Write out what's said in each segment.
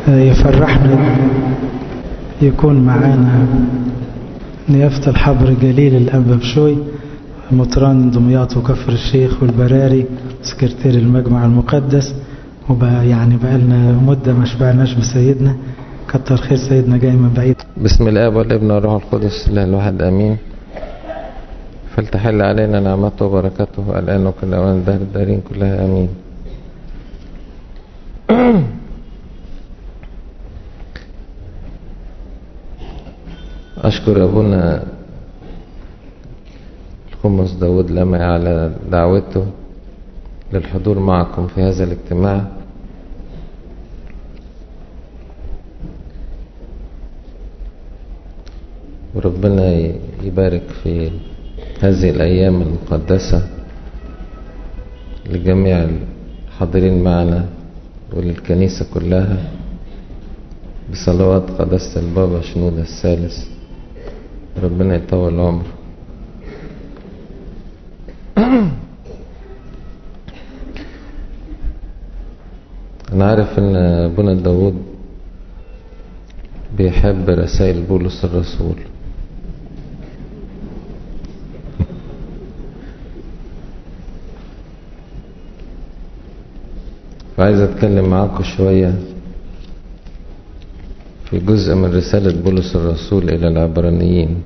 يفرحنا يكون معانا نيافة الحبر جليل الأنبا بشوي مطران دمياط وكفر الشيخ والبراري سكرتير المجمع المقدس وبقى يعني بقى لنا مدة ما شبعناش بسيدنا كتر خير سيدنا جاي من بعيد بسم الاب والابن والروح القدس الله الواحد امين فلتحل علينا نعمته وبركاته الان وكل اوان الدهر الدارين كلها امين اشكر ابونا القمص داود لمعي على دعوته للحضور معكم في هذا الاجتماع وربنا يبارك في هذه الأيام المقدسة لجميع الحاضرين معنا وللكنيسة كلها بصلوات قداسة البابا شنودة الثالث ربنا يطول عمره أنا عارف إن أبونا داود بيحب رسائل بولس الرسول وعايز أتكلم معاكم شوية في جزء من رسالة بولس الرسول إلى العبرانيين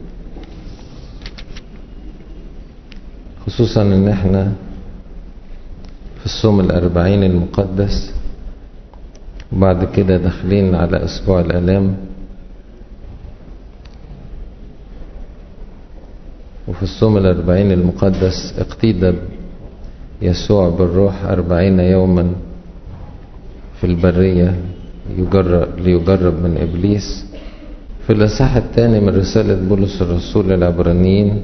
خصوصا إن إحنا في الصوم الأربعين المقدس وبعد كده داخلين على أسبوع الآلام وفي الصوم الأربعين المقدس اقتيد يسوع بالروح أربعين يوما في البرية يجرب ليجرب من إبليس في الإصحاح الثاني من رسالة بولس الرسول للعبرانيين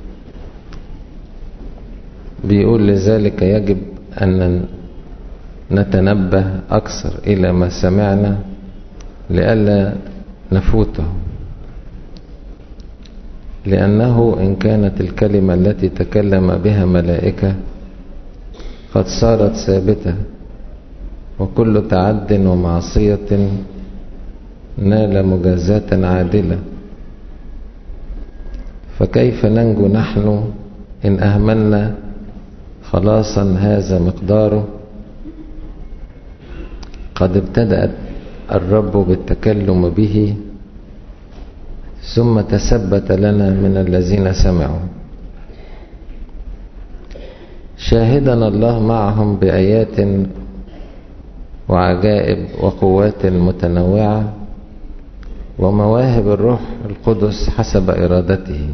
بيقول لذلك يجب أن نتنبه أكثر إلى ما سمعنا لئلا نفوته لأنه إن كانت الكلمة التي تكلم بها ملائكة قد صارت ثابتة وكل تعد ومعصية نال مجازاة عادلة فكيف ننجو نحن إن أهملنا خلاصا هذا مقداره قد ابتدأ الرب بالتكلم به ثم تثبت لنا من الذين سمعوا شاهدنا الله معهم بآيات وعجائب وقوات متنوعة ومواهب الروح القدس حسب إرادته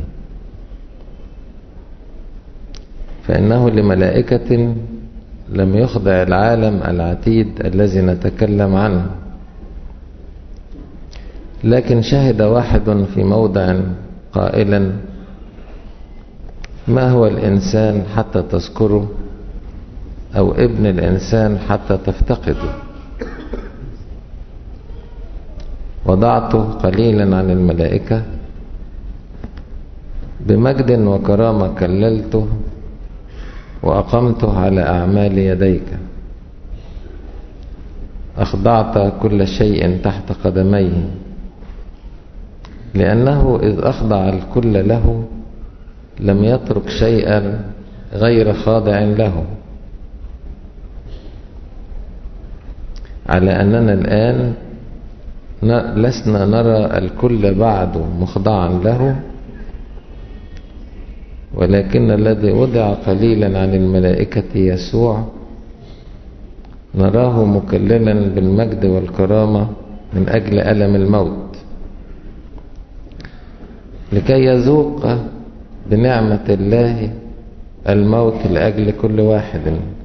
فإنه لملائكة لم يخضع العالم العتيد الذي نتكلم عنه لكن شهد واحد في موضع قائلا ما هو الإنسان حتى تذكره أو ابن الإنسان حتى تفتقده وضعته قليلا عن الملائكة بمجد وكرامة كللته وأقمته على أعمال يديك أخضعت كل شيء تحت قدميه لأنه إذ أخضع الكل له لم يترك شيئا غير خاضع له على أننا الآن لسنا نرى الكل بعد مخضعا له ولكن الذي وضع قليلا عن الملائكة يسوع نراه مكللا بالمجد والكرامة من أجل ألم الموت لكي يذوق بنعمة الله الموت لأجل كل واحد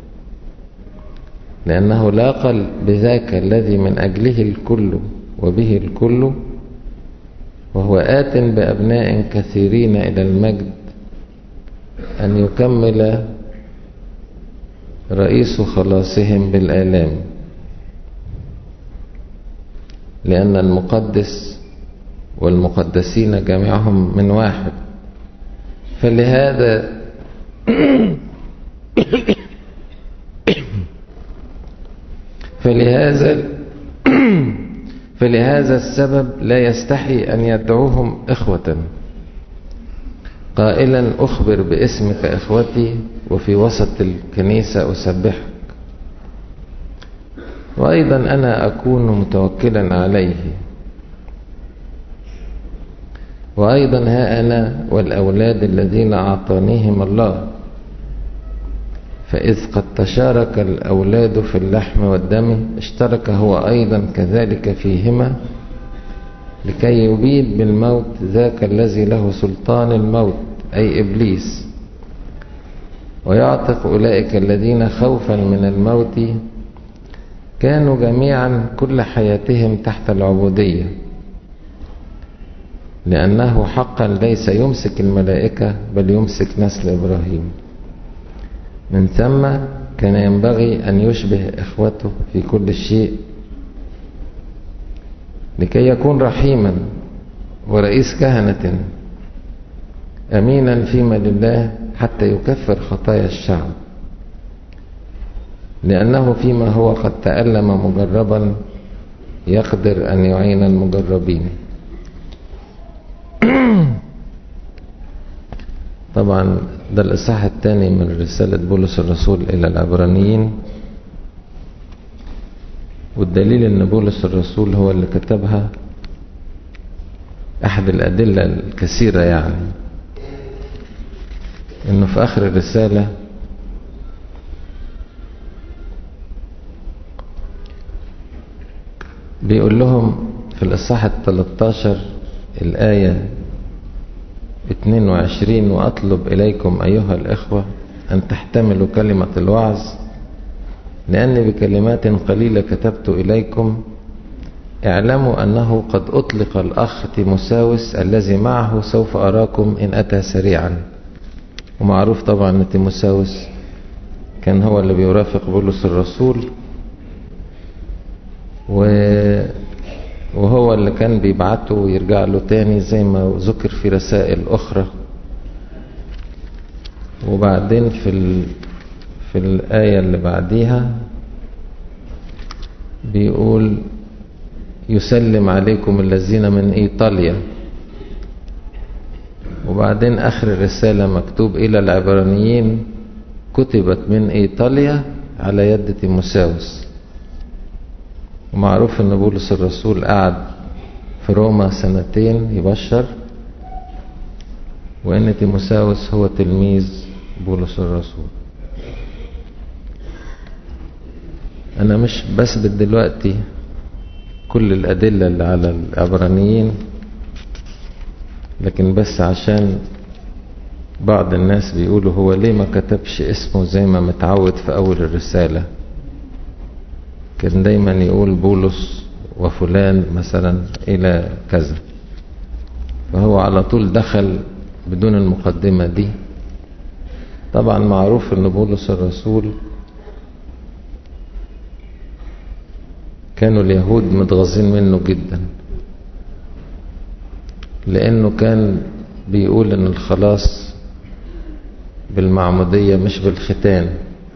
لأنه لاقى بذاك الذي من أجله الكل وبه الكل وهو آت بأبناء كثيرين إلى المجد أن يكمل رئيس خلاصهم بالآلام لأن المقدس والمقدسين جميعهم من واحد فلهذا فلهذا فلهذا السبب لا يستحي أن يدعوهم إخوة قائلا أخبر باسمك إخوتي وفي وسط الكنيسة أسبحك وأيضا أنا أكون متوكلا عليه وأيضا ها أنا والأولاد الذين أعطانيهم الله فإذ قد تشارك الأولاد في اللحم والدم اشترك هو أيضا كذلك فيهما لكي يبيد بالموت ذاك الذي له سلطان الموت أي إبليس ويعتق أولئك الذين خوفا من الموت كانوا جميعا كل حياتهم تحت العبودية لأنه حقا ليس يمسك الملائكة بل يمسك نسل إبراهيم من ثم كان ينبغي أن يشبه إخوته في كل شيء لكي يكون رحيما ورئيس كهنة أمينا فيما لله حتى يكفر خطايا الشعب لأنه فيما هو قد تألم مجربا يقدر أن يعين المجربين طبعا ده الإصحاح الثاني من رسالة بولس الرسول إلى العبرانيين والدليل أن بولس الرسول هو اللي كتبها أحد الأدلة الكثيرة يعني أنه في آخر الرسالة بيقول لهم في الإصحاح الثلاثة الآية 22 وأطلب إليكم أيها الإخوة أن تحتملوا كلمة الوعظ لأني بكلمات قليلة كتبت إليكم اعلموا أنه قد أطلق الأخ تيموساوس الذي معه سوف أراكم إن أتى سريعا ومعروف طبعا أن تيموساوس كان هو اللي بيرافق بولس الرسول و وهو اللي كان بيبعته ويرجع له تاني زي ما ذكر في رسائل أخرى وبعدين في ال... في الآية اللي بعديها بيقول يسلم عليكم الذين من إيطاليا وبعدين آخر الرسالة مكتوب إلى العبرانيين كتبت من إيطاليا على يد تيموساوس ومعروف ان بولس الرسول قعد في روما سنتين يبشر وان تيموساوس هو تلميذ بولس الرسول انا مش بثبت دلوقتي كل الادله اللي على العبرانيين لكن بس عشان بعض الناس بيقولوا هو ليه ما كتبش اسمه زي ما متعود في اول الرساله كان دايما يقول بولس وفلان مثلا الى كذا فهو على طول دخل بدون المقدمة دي طبعا معروف ان بولس الرسول كانوا اليهود متغاظين منه جدا لانه كان بيقول ان الخلاص بالمعمودية مش بالختان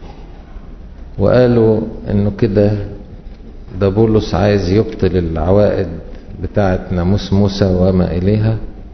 وقالوا انه كده ده بولس عايز يبطل العوائد بتاعة ناموس موسى وما إليها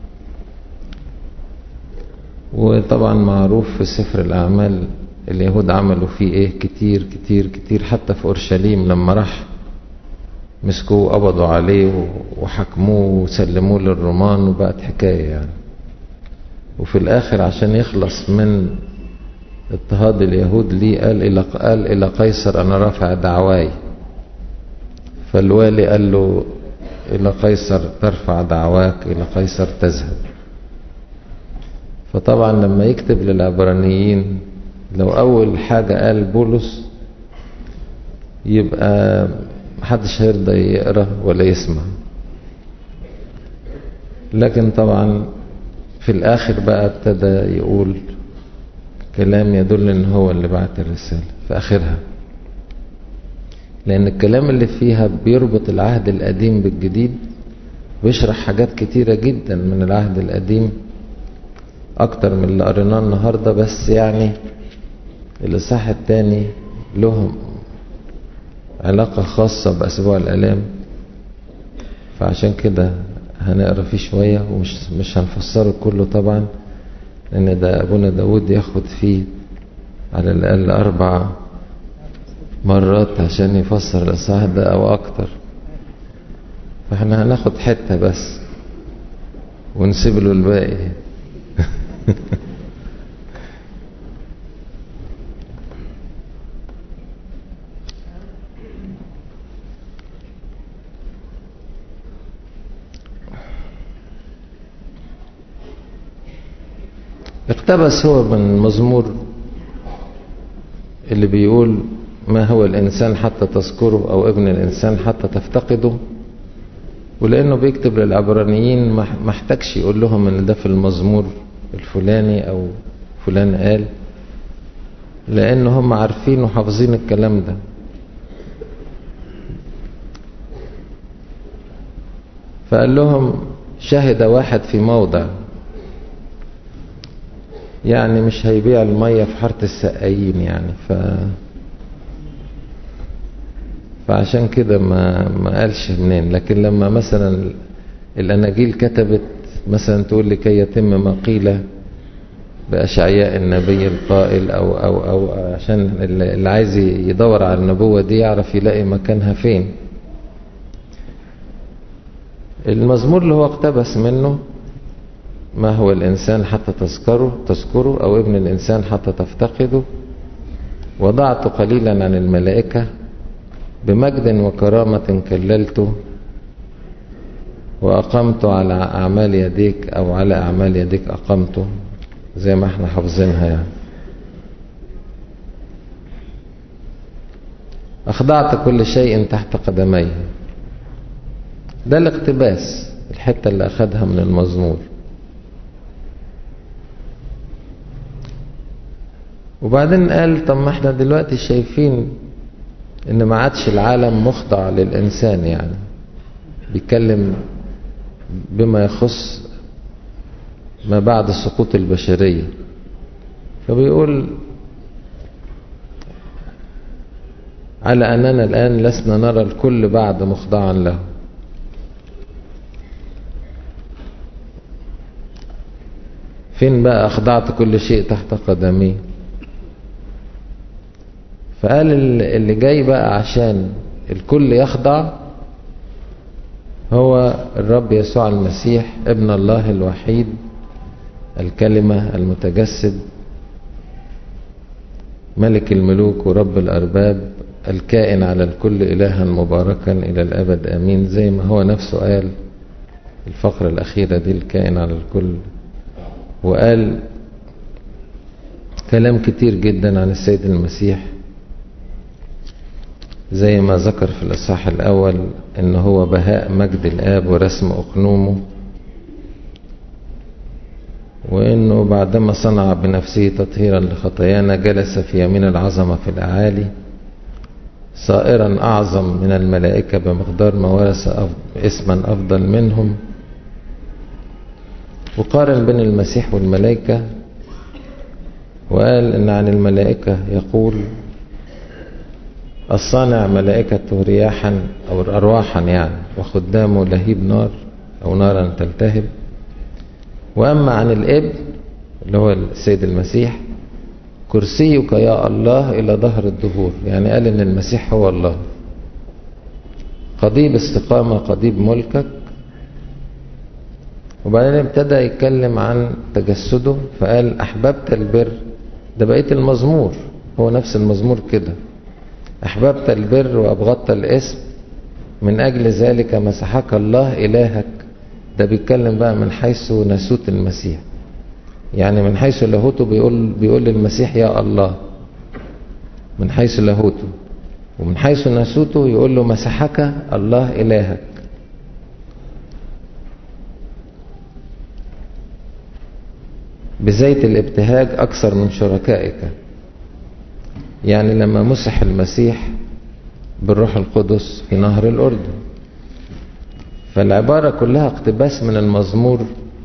وطبعا معروف في سفر الأعمال اليهود عملوا فيه إيه كتير كتير كتير حتى في أورشليم لما راح مسكوه قبضوا عليه وحكموه وسلموه للرومان وبقت حكاية يعني وفي الآخر عشان يخلص من اضطهاد اليهود ليه قال إلى قال إلى قيصر أنا رافع دعواي فالوالي قال له إلى قيصر ترفع دعواك إلى قيصر تذهب فطبعا لما يكتب للعبرانيين لو أول حاجة قال بولس يبقى محدش هيرضى يقرأ ولا يسمع لكن طبعا في الآخر بقى ابتدى يقول كلام يدل ان هو اللي بعت الرسالة في آخرها لأن الكلام اللي فيها بيربط العهد القديم بالجديد ويشرح حاجات كتيرة جدا من العهد القديم أكتر من اللي قريناه النهاردة بس يعني الإصحاح التاني له علاقة خاصة بأسبوع الآلام فعشان كده هنقرا فيه شوية ومش مش هنفسره كله طبعا لأن ده أبونا داود ياخد فيه على الأقل أربع مرات عشان يفسر الإصحاح ده أو أكتر فاحنا هناخد حتة بس ونسيب له الباقي اقتبس هو من مزمور اللي بيقول ما هو الإنسان حتى تذكره أو ابن الإنسان حتى تفتقده ولأنه بيكتب للعبرانيين ما احتاجش يقول لهم إن ده في المزمور الفلاني أو فلان قال لأن هم عارفين وحافظين الكلام ده فقال لهم شهد واحد في موضع يعني مش هيبيع المية في حارة السقايين يعني ف فعشان كده ما ما قالش منين لكن لما مثلا الاناجيل كتبت مثلا تقول لكي يتم ما قيل باشعياء النبي القائل او او او عشان اللي عايز يدور على النبوه دي يعرف يلاقي مكانها فين المزمور اللي هو اقتبس منه ما هو الإنسان حتى تذكره تذكره أو ابن الإنسان حتى تفتقده وضعت قليلا عن الملائكة بمجد وكرامة كللته وأقمت على أعمال يديك أو على أعمال يديك أقمته زي ما احنا حافظينها يعني أخضعت كل شيء تحت قدمي ده الاقتباس الحتة اللي أخدها من المزمور وبعدين قال طب ما احنا دلوقتي شايفين ان ما عادش العالم مخضع للانسان يعني بيتكلم بما يخص ما بعد سقوط البشريه فبيقول على اننا الان لسنا نرى الكل بعد مخضعا له فين بقى اخضعت كل شيء تحت قدمي فقال اللي جاي بقى عشان الكل يخضع هو الرب يسوع المسيح ابن الله الوحيد الكلمة المتجسد ملك الملوك ورب الأرباب الكائن على الكل إلها مباركا إلى الأبد آمين زي ما هو نفسه قال الفقرة الأخيرة دي الكائن على الكل وقال كلام كتير جدا عن السيد المسيح زي ما ذكر في الإصحاح الأول إن هو بهاء مجد الآب ورسم أقنومه وإنه بعدما صنع بنفسه تطهيرا لخطايانا جلس في يمين العظمة في الأعالي صائرا أعظم من الملائكة بمقدار ما ورث اسما أفضل منهم وقارن بين المسيح والملائكة وقال إن عن الملائكة يقول الصانع ملائكته رياحا أو أرواحا يعني وخدامه لهيب نار أو نارا تلتهب وأما عن الابن اللي هو السيد المسيح كرسيك يا الله إلى ظهر الدهور يعني قال إن المسيح هو الله قضيب استقامة قضيب ملكك وبعدين ابتدى يتكلم عن تجسده فقال أحببت البر ده بقية المزمور هو نفس المزمور كده أحببت البر وأبغضت الاسم من أجل ذلك مسحك الله إلهك ده بيتكلم بقى من حيث ناسوت المسيح يعني من حيث لاهوته بيقول بيقول للمسيح يا الله من حيث لاهوته ومن حيث ناسوته يقول له مسحك الله إلهك بزيت الابتهاج أكثر من شركائك يعني لما مسح المسيح بالروح القدس في نهر الأردن فالعبارة كلها اقتباس من المزمور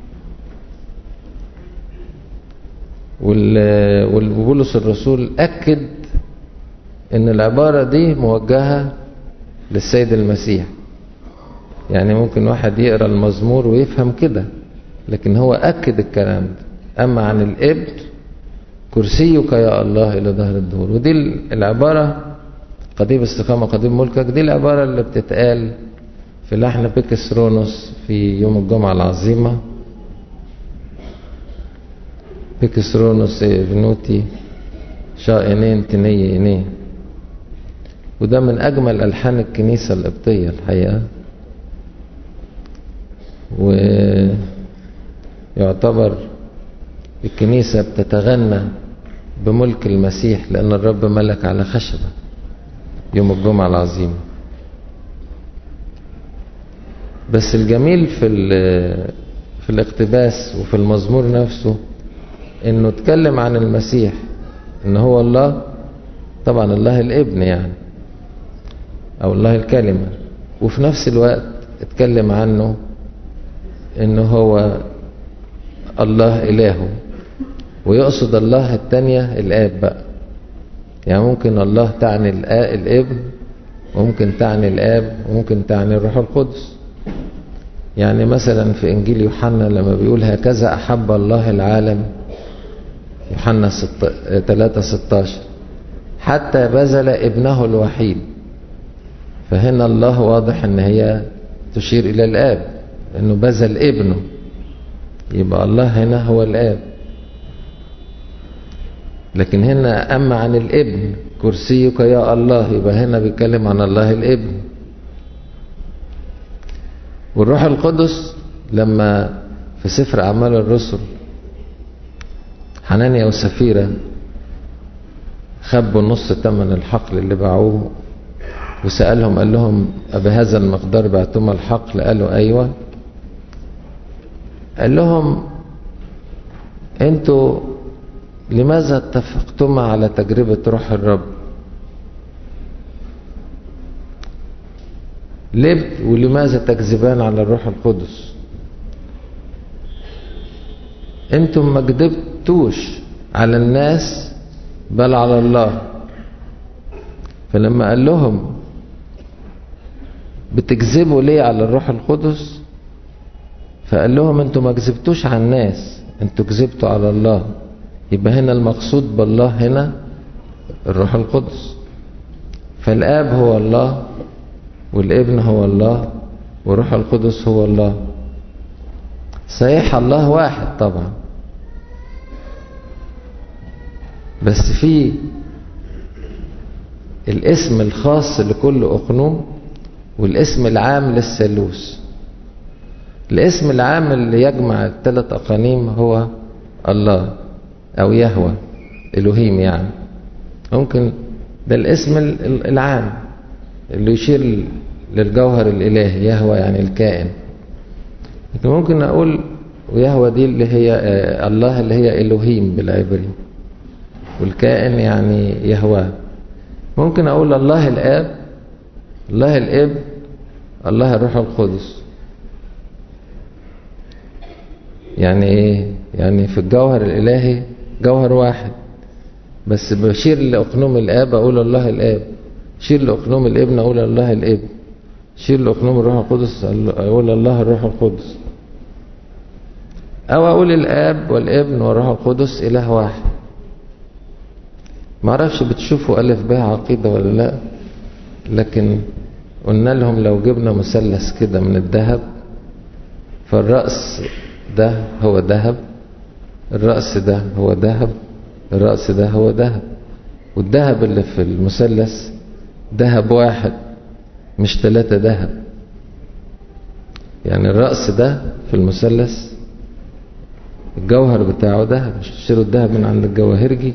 وبولس الرسول أكد ان العبارة دي موجهة للسيد المسيح يعني ممكن واحد يقرأ المزمور ويفهم كده لكن هو أكد الكلام ده أما عن الابن كرسيك يا الله إلى ظهر الدهور ودي العبارة قضيب استقامة قضيب ملكك دي العبارة اللي بتتقال في لحن بيكس رونوس في يوم الجمعة العظيمة بيكس رونوس بنوتي شائنين تني إنين وده من أجمل ألحان الكنيسة القبطية الحقيقة ويعتبر الكنيسة بتتغنى بملك المسيح لأن الرب ملك على خشبة يوم الجمعة العظيمة بس الجميل في في الاقتباس وفي المزمور نفسه انه اتكلم عن المسيح ان هو الله طبعا الله الابن يعني او الله الكلمة وفي نفس الوقت اتكلم عنه انه هو الله الهه ويقصد الله التانية الاب بقى يعني ممكن الله تعني الابن وممكن تعني الاب وممكن تعني الروح القدس يعني مثلا في انجيل يوحنا لما بيقول هكذا احب الله العالم يوحنا 3 16 حتى بذل ابنه الوحيد فهنا الله واضح ان هي تشير الى الاب انه بذل ابنه يبقى الله هنا هو الاب لكن هنا اما عن الابن كرسيك يا الله يبقى هنا بيتكلم عن الله الابن والروح القدس لما في سفر اعمال الرسل حنانيا وسفيرة خبوا نص ثمن الحقل اللي باعوه وسألهم قال لهم أبهذا المقدار بعتم الحقل قالوا أيوة قال لهم انتوا لماذا اتفقتم على تجربة روح الرب ليه ولماذا تكذبان على الروح القدس انتم ما كذبتوش على الناس بل على الله فلما قال لهم بتكذبوا ليه على الروح القدس فقال لهم انتوا ما كذبتوش على الناس انتوا كذبتوا على الله يبقى هنا المقصود بالله هنا الروح القدس فالاب هو الله والابن هو الله والروح القدس هو الله صحيح الله واحد طبعا بس في الاسم الخاص لكل أقنوم والاسم العام للثالوث الاسم العام اللي يجمع الثلاث أقانيم هو الله أو يهوى إلهيم يعني ممكن ده الاسم العام اللي يشير للجوهر الإلهي يهوى يعني الكائن لكن ممكن أقول ويهوى دي اللي هي الله اللي هي إلهيم بالعبري والكائن يعني يهوى ممكن أقول الله الآب الله الابن الله الروح القدس يعني ايه يعني في الجوهر الالهي جوهر واحد بس بشير لاقنوم الاب اقول الله الاب شير لاقنوم الابن اقول الله الابن شير لاقنوم الروح القدس اقول الله الروح القدس او اقول الاب والابن والروح القدس اله واحد ما اعرفش بتشوفوا الف ب عقيده ولا لا لكن قلنا لهم لو جبنا مثلث كده من الذهب فالرأس ده هو ذهب الرأس ده هو ذهب الرأس ده هو ذهب والذهب اللي في المثلث ذهب واحد مش ثلاثة ذهب يعني الرأس ده في المثلث الجوهر بتاعه ذهب مش تشتروا الذهب من عند الجواهرجي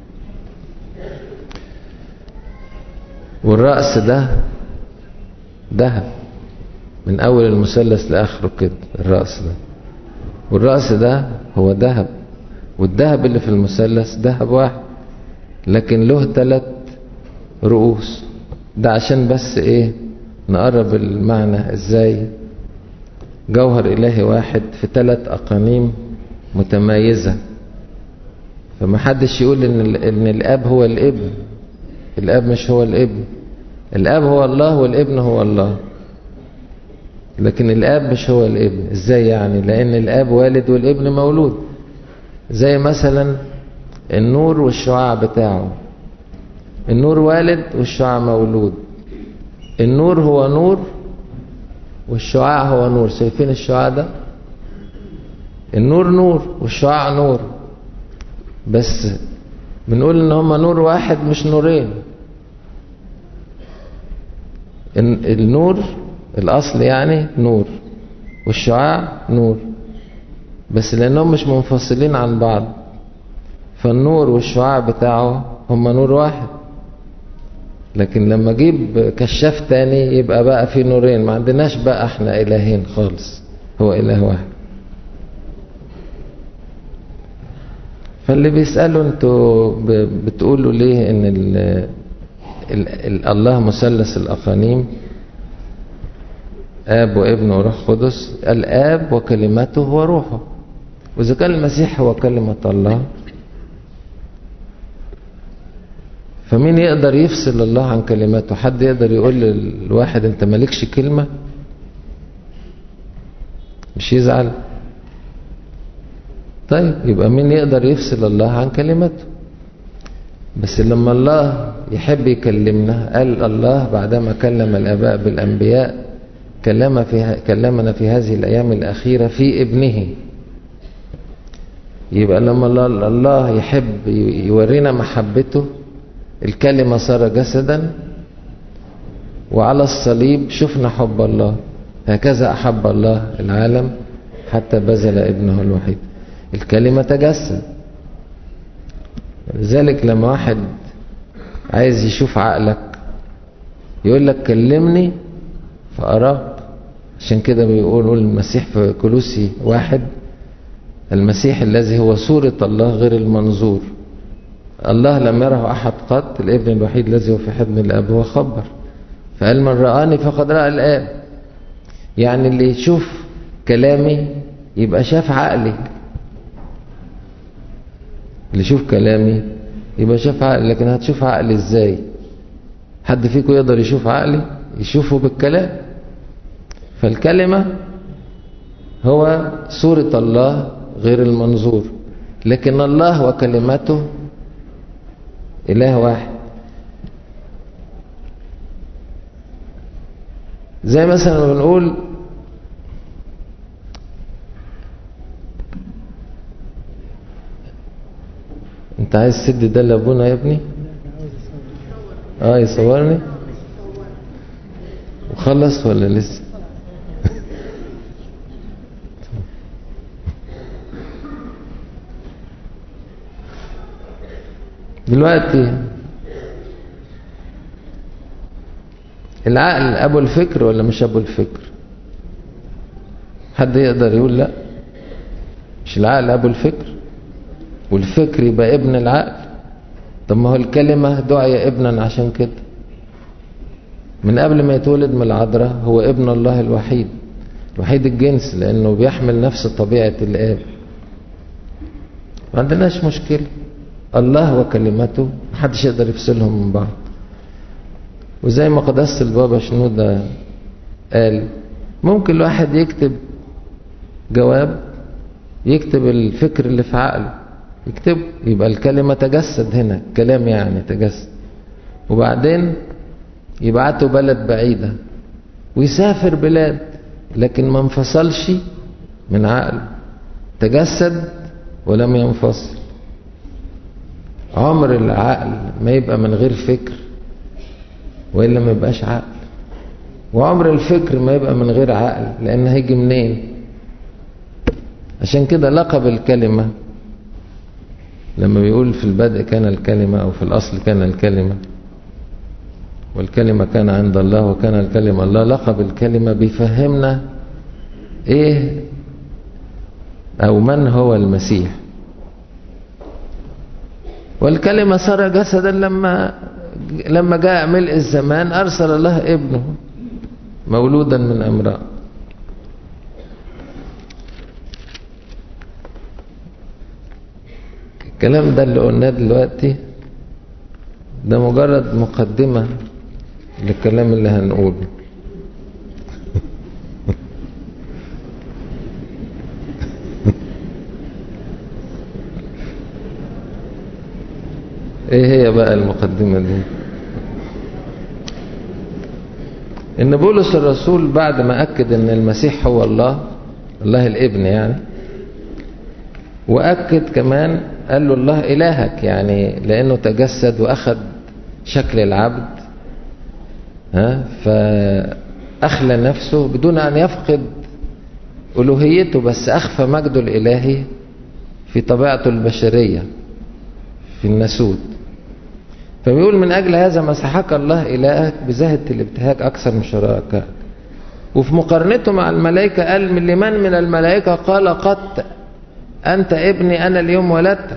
والرأس ده ذهب من أول المثلث لآخره كده الرأس ده والرأس ده هو ذهب والذهب اللي في المثلث ذهب واحد لكن له ثلاث رؤوس ده عشان بس ايه نقرب المعنى ازاي جوهر إلهي واحد في ثلاث أقانيم متميزة فما حدش يقول إن, إن الأب هو الابن الأب مش هو الابن الأب هو الله والابن هو الله لكن الاب مش هو الابن ازاي يعني لان الاب والد والابن مولود زي مثلا النور والشعاع بتاعه النور والد والشعاع مولود النور هو نور والشعاع هو نور شايفين الشعاع ده النور نور والشعاع نور بس بنقول ان هما نور واحد مش نورين النور الاصل يعني نور والشعاع نور بس لانهم مش منفصلين عن بعض فالنور والشعاع بتاعه هما نور واحد لكن لما اجيب كشاف تاني يبقى بقى في نورين ما عندناش بقى احنا الهين خالص هو اله واحد فاللي بيسألوا انتوا بتقولوا ليه ان ال ال ال الله مثلث الاقانيم اب وابن وروح قدس الاب وكلمته وروحه واذا كان المسيح هو كلمة الله فمين يقدر يفصل الله عن كلماته حد يقدر يقول للواحد انت مالكش كلمة مش يزعل طيب يبقى مين يقدر يفصل الله عن كلمته بس لما الله يحب يكلمنا قال الله بعدما كلم الآباء بالأنبياء كلم في كلمنا في هذه الأيام الأخيرة في ابنه يبقى لما الله, الله يحب يورينا محبته الكلمة صار جسدا وعلى الصليب شفنا حب الله هكذا أحب الله العالم حتى بذل ابنه الوحيد الكلمة تجسد لذلك لما واحد عايز يشوف عقلك يقول لك كلمني فأراك عشان كده بيقولوا المسيح في كلوسي واحد المسيح الذي هو صورة الله غير المنظور الله لم يره أحد قط الابن الوحيد الذي هو في حضن الأب هو خبر فقال من رآني فقد رأى الآب يعني اللي يشوف كلامي يبقى شاف عقلي اللي يشوف كلامي يبقى شاف عقلي لكن هتشوف عقلي ازاي حد فيكم يقدر يشوف عقلي يشوفه بالكلام فالكلمة هو صورة الله غير المنظور لكن الله وكلمته إله واحد زي مثلا بنقول انت عايز تسد ده لابونا يا ابني اه يصورني وخلص ولا لسه دلوقتي العقل ابو الفكر ولا مش ابو الفكر حد يقدر يقول لا مش العقل ابو الفكر والفكر يبقى ابن العقل طب ما هو الكلمة دعي ابنا عشان كده من قبل ما يتولد من العذراء هو ابن الله الوحيد وحيد الجنس لانه بيحمل نفس طبيعة الاب ما عندناش مشكلة الله وكلمته محدش يقدر يفصلهم من بعض وزي ما قداسة البابا شنودة قال ممكن الواحد يكتب جواب يكتب الفكر اللي في عقله يكتب يبقى الكلمة تجسد هنا كلام يعني تجسد وبعدين يبعته بلد بعيدة ويسافر بلاد لكن ما انفصلش من عقله تجسد ولم ينفصل عمر العقل ما يبقى من غير فكر وإلا ما يبقاش عقل وعمر الفكر ما يبقى من غير عقل لأن هيجي منين عشان كده لقب الكلمة لما بيقول في البدء كان الكلمة أو في الأصل كان الكلمة والكلمة كان عند الله وكان الكلمة الله لقب الكلمة بيفهمنا إيه أو من هو المسيح والكلمة صار جسدا لما لما جاء ملء الزمان أرسل الله ابنه مولودا من امرأة الكلام ده اللي قلناه دلوقتي ده مجرد مقدمة للكلام اللي هنقوله ايه هي بقى المقدمة دي ان بولس الرسول بعد ما اكد ان المسيح هو الله الله الابن يعني واكد كمان قال له الله الهك يعني لانه تجسد واخد شكل العبد ها فاخلى نفسه بدون ان يفقد الوهيته بس اخفى مجده الالهي في طبيعته البشريه في الناسوت فبيقول من أجل هذا مسحك الله إلهك بزهد الابتهاج أكثر من شرائك وفي مقارنته مع الملائكة قال من لمن من الملائكة قال قد أنت ابني أنا اليوم ولدتك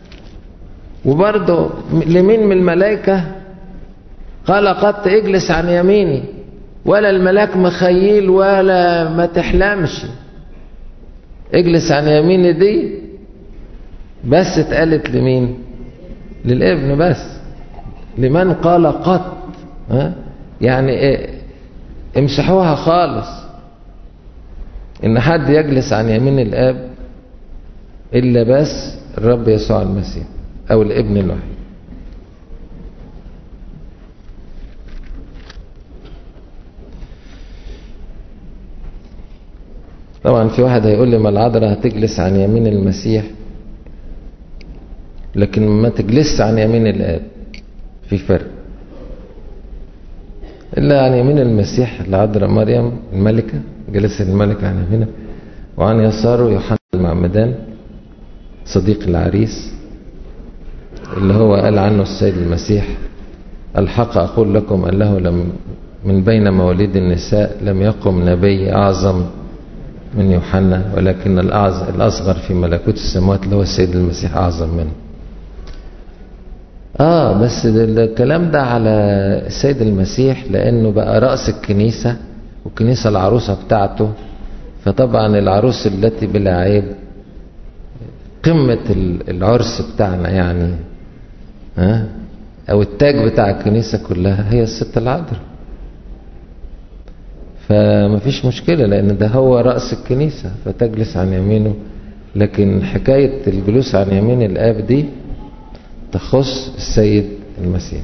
وبرضه لمين من الملائكة قال قد اجلس عن يميني ولا الملاك مخيل ولا ما تحلمش اجلس عن يميني دي بس اتقالت لمين للابن بس لمن قال قط ها يعني إيه امسحوها خالص ان حد يجلس عن يمين الاب الا بس الرب يسوع المسيح او الابن الوحيد طبعا في واحد هيقول لي ما العذراء هتجلس عن يمين المسيح لكن ما تجلس عن يمين الاب في فرق إلا عن يمين المسيح العذراء مريم الملكة جلس الملكة عن يمينه وعن يساره يوحنا المعمدان صديق العريس اللي هو قال عنه السيد المسيح الحق أقول لكم أنه لم من بين مواليد النساء لم يقم نبي أعظم من يوحنا ولكن الأصغر في ملكوت السماوات اللي هو السيد المسيح أعظم منه اه بس الكلام ده على السيد المسيح لانه بقى رأس الكنيسة والكنيسة العروسة بتاعته فطبعا العروس التي بلا عيب قمة العرس بتاعنا يعني ها او التاج بتاع الكنيسة كلها هي الست العذراء فمفيش مشكلة لان ده هو رأس الكنيسة فتجلس عن يمينه لكن حكاية الجلوس عن يمين الآب دي تخص السيد المسيح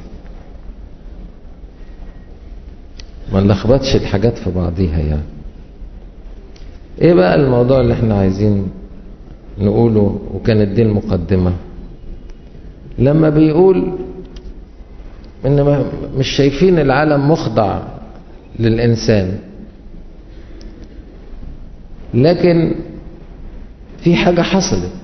ما نلخبطش الحاجات في بعضيها يعني ايه بقى الموضوع اللي احنا عايزين نقوله وكانت دي المقدمة لما بيقول ان مش شايفين العالم مخضع للإنسان لكن في حاجة حصلت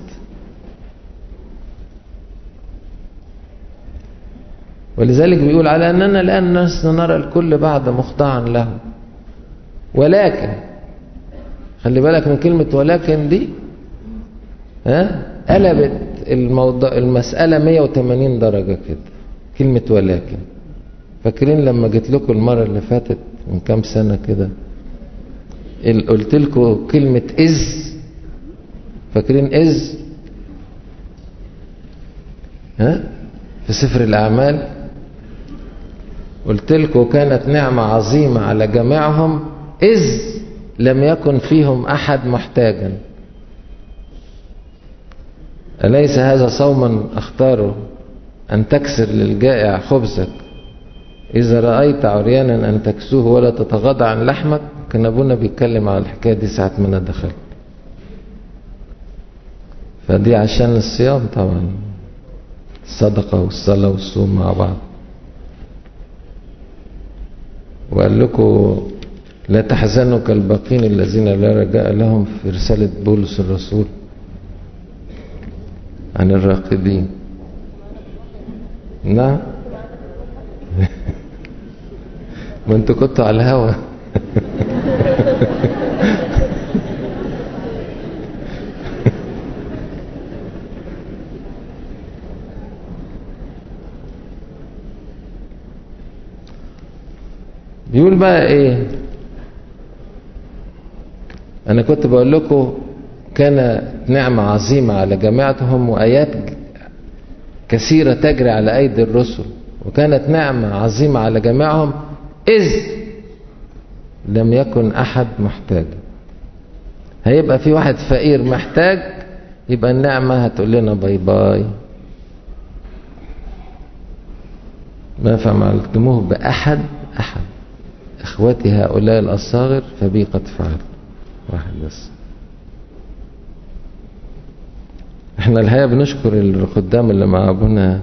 ولذلك بيقول على أننا الآن لسنا نرى الكل بعد مخضعا له ولكن خلي بالك من كلمة ولكن دي ها قلبت الموضوع المسألة 180 درجة كده كلمة ولكن فاكرين لما جيت لكم المرة اللي فاتت من كام سنة كده قلت لكم كلمة إذ فاكرين إذ ها في سفر الأعمال قلت لكم كانت نعمة عظيمة على جميعهم إذ لم يكن فيهم أحد محتاجا أليس هذا صوما أختاره أن تكسر للجائع خبزك إذا رأيت عريانا أن تكسوه ولا تتغاضى عن لحمك كان أبونا بيتكلم على الحكاية دي ساعة ما أنا دخلت فدي عشان الصيام طبعا الصدقة والصلاة والصوم مع بعض وقال لكم لا تحزنوا كالباقين الذين لا رجاء لهم في رسالة بولس الرسول عن الراقدين نعم ما انتوا كنتوا على الهوا بيقول بقى ايه انا كنت بقول لكم كان نعمة عظيمة على جماعتهم وآيات كثيرة تجري على أيدي الرسل وكانت نعمة عظيمة على جميعهم إذ لم يكن أحد محتاج هيبقى في واحد فقير محتاج يبقى النعمة هتقول لنا باي باي ما فعلتموه بأحد أحد إخوتي هؤلاء الأصاغر فبي قد فعل واحد بس احنا الحقيقة بنشكر الخدام اللي مع أبونا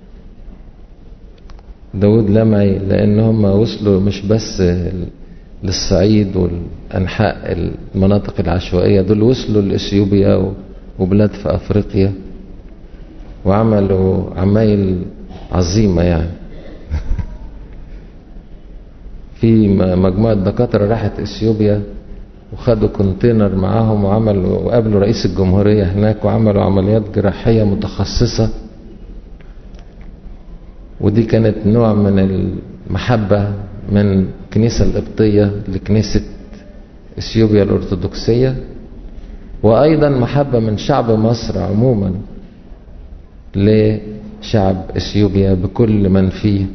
داود لمعي لأن هم وصلوا مش بس للصعيد والأنحاء المناطق العشوائية دول وصلوا لإثيوبيا وبلاد في أفريقيا وعملوا عمايل عظيمة يعني في مجموعة دكاترة راحت اثيوبيا وخدوا كونتينر معاهم وعملوا وقابلوا رئيس الجمهورية هناك وعملوا عمليات جراحية متخصصة ودي كانت نوع من المحبة من الكنيسة القبطية لكنيسة اثيوبيا الأرثوذكسية وأيضا محبة من شعب مصر عموما لشعب اثيوبيا بكل من فيه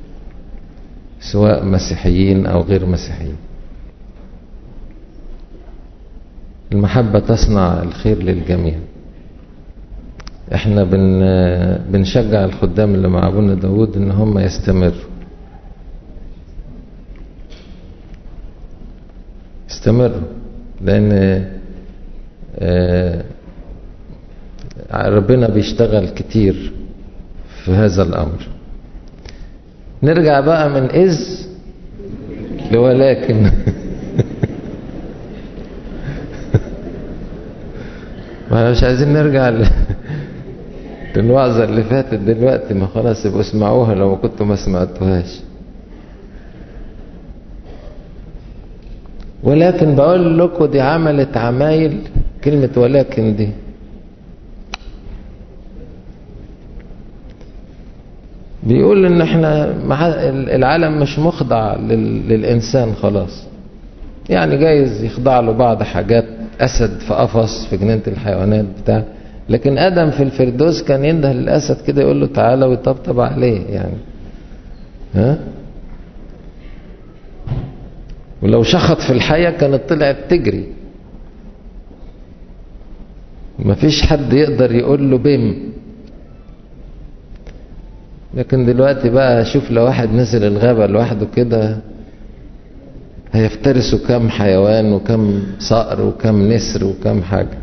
سواء مسيحيين أو غير مسيحيين المحبة تصنع الخير للجميع احنا بن بنشجع الخدام اللي مع ابونا داود ان هم يستمروا استمروا لان ربنا بيشتغل كتير في هذا الامر نرجع بقى من إذ لولكن ما مش عايزين نرجع للوعظة اللي فاتت دلوقتي ما خلاص يبقوا اسمعوها لو كنتوا ما سمعتوهاش ولكن بقول لكم دي عملت عمايل كلمة ولكن دي بيقول ان احنا العالم مش مخضع للانسان خلاص يعني جايز يخضع له بعض حاجات اسد في قفص في جنينه الحيوانات بتاع لكن ادم في الفردوس كان ينده للاسد كده يقول له تعالى ويطبطب عليه يعني ها ولو شخط في الحيه كانت طلعت تجري مفيش حد يقدر يقول له بم لكن دلوقتي بقى شوف لو واحد نزل الغابة لوحده كده هيفترسوا كم حيوان وكم صقر وكم نسر وكم حاجة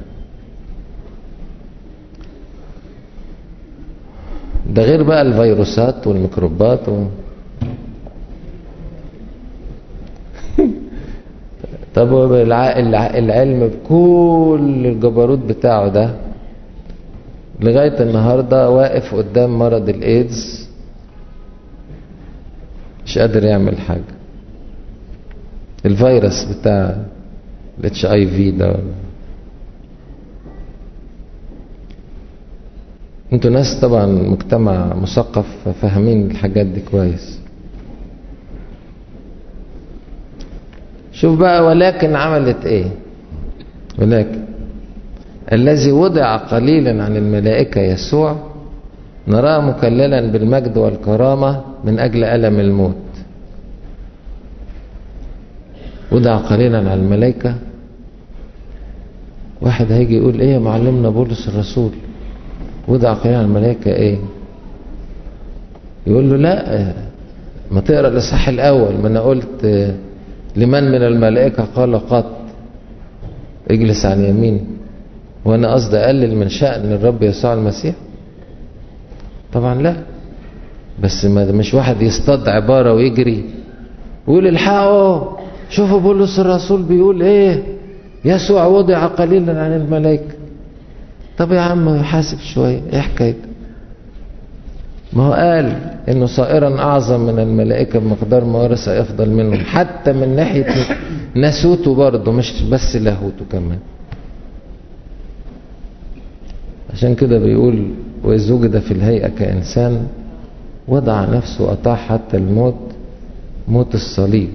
ده غير بقى الفيروسات والميكروبات و... طب العلم بكل الجبروت بتاعه ده لغاية النهاردة واقف قدام مرض الايدز مش قادر يعمل حاجة الفيروس بتاع الاتش اي في ده انتوا ناس طبعا مجتمع مثقف فاهمين الحاجات دي كويس شوف بقى ولكن عملت ايه ولكن الذي وضع قليلا عن الملائكة يسوع نراه مكللا بالمجد والكرامة من أجل ألم الموت وضع قليلا عن الملائكة واحد هيجي يقول ايه يا معلمنا بولس الرسول وضع قليلا عن الملائكة ايه يقول له لا ما تقرا الاصحاح الاول ما انا قلت لمن من الملائكة قال قط اجلس عن يمين وانا قصدي اقلل من شأن الرب يسوع المسيح طبعا لا بس ما مش واحد يصطاد عبارة ويجري ويقول الحقوا شوفوا بولس الرسول بيقول ايه يسوع وضع قليلا عن الملائكة طب يا عم يحاسب شوية ايه حكايته ما هو قال انه صائرا اعظم من الملائكة بمقدار ما ورث افضل منهم حتى من ناحية ناسوته برضه مش بس لاهوته كمان عشان كده بيقول وإذ وجد في الهيئة كإنسان وضع نفسه وأطاع حتى الموت موت الصليب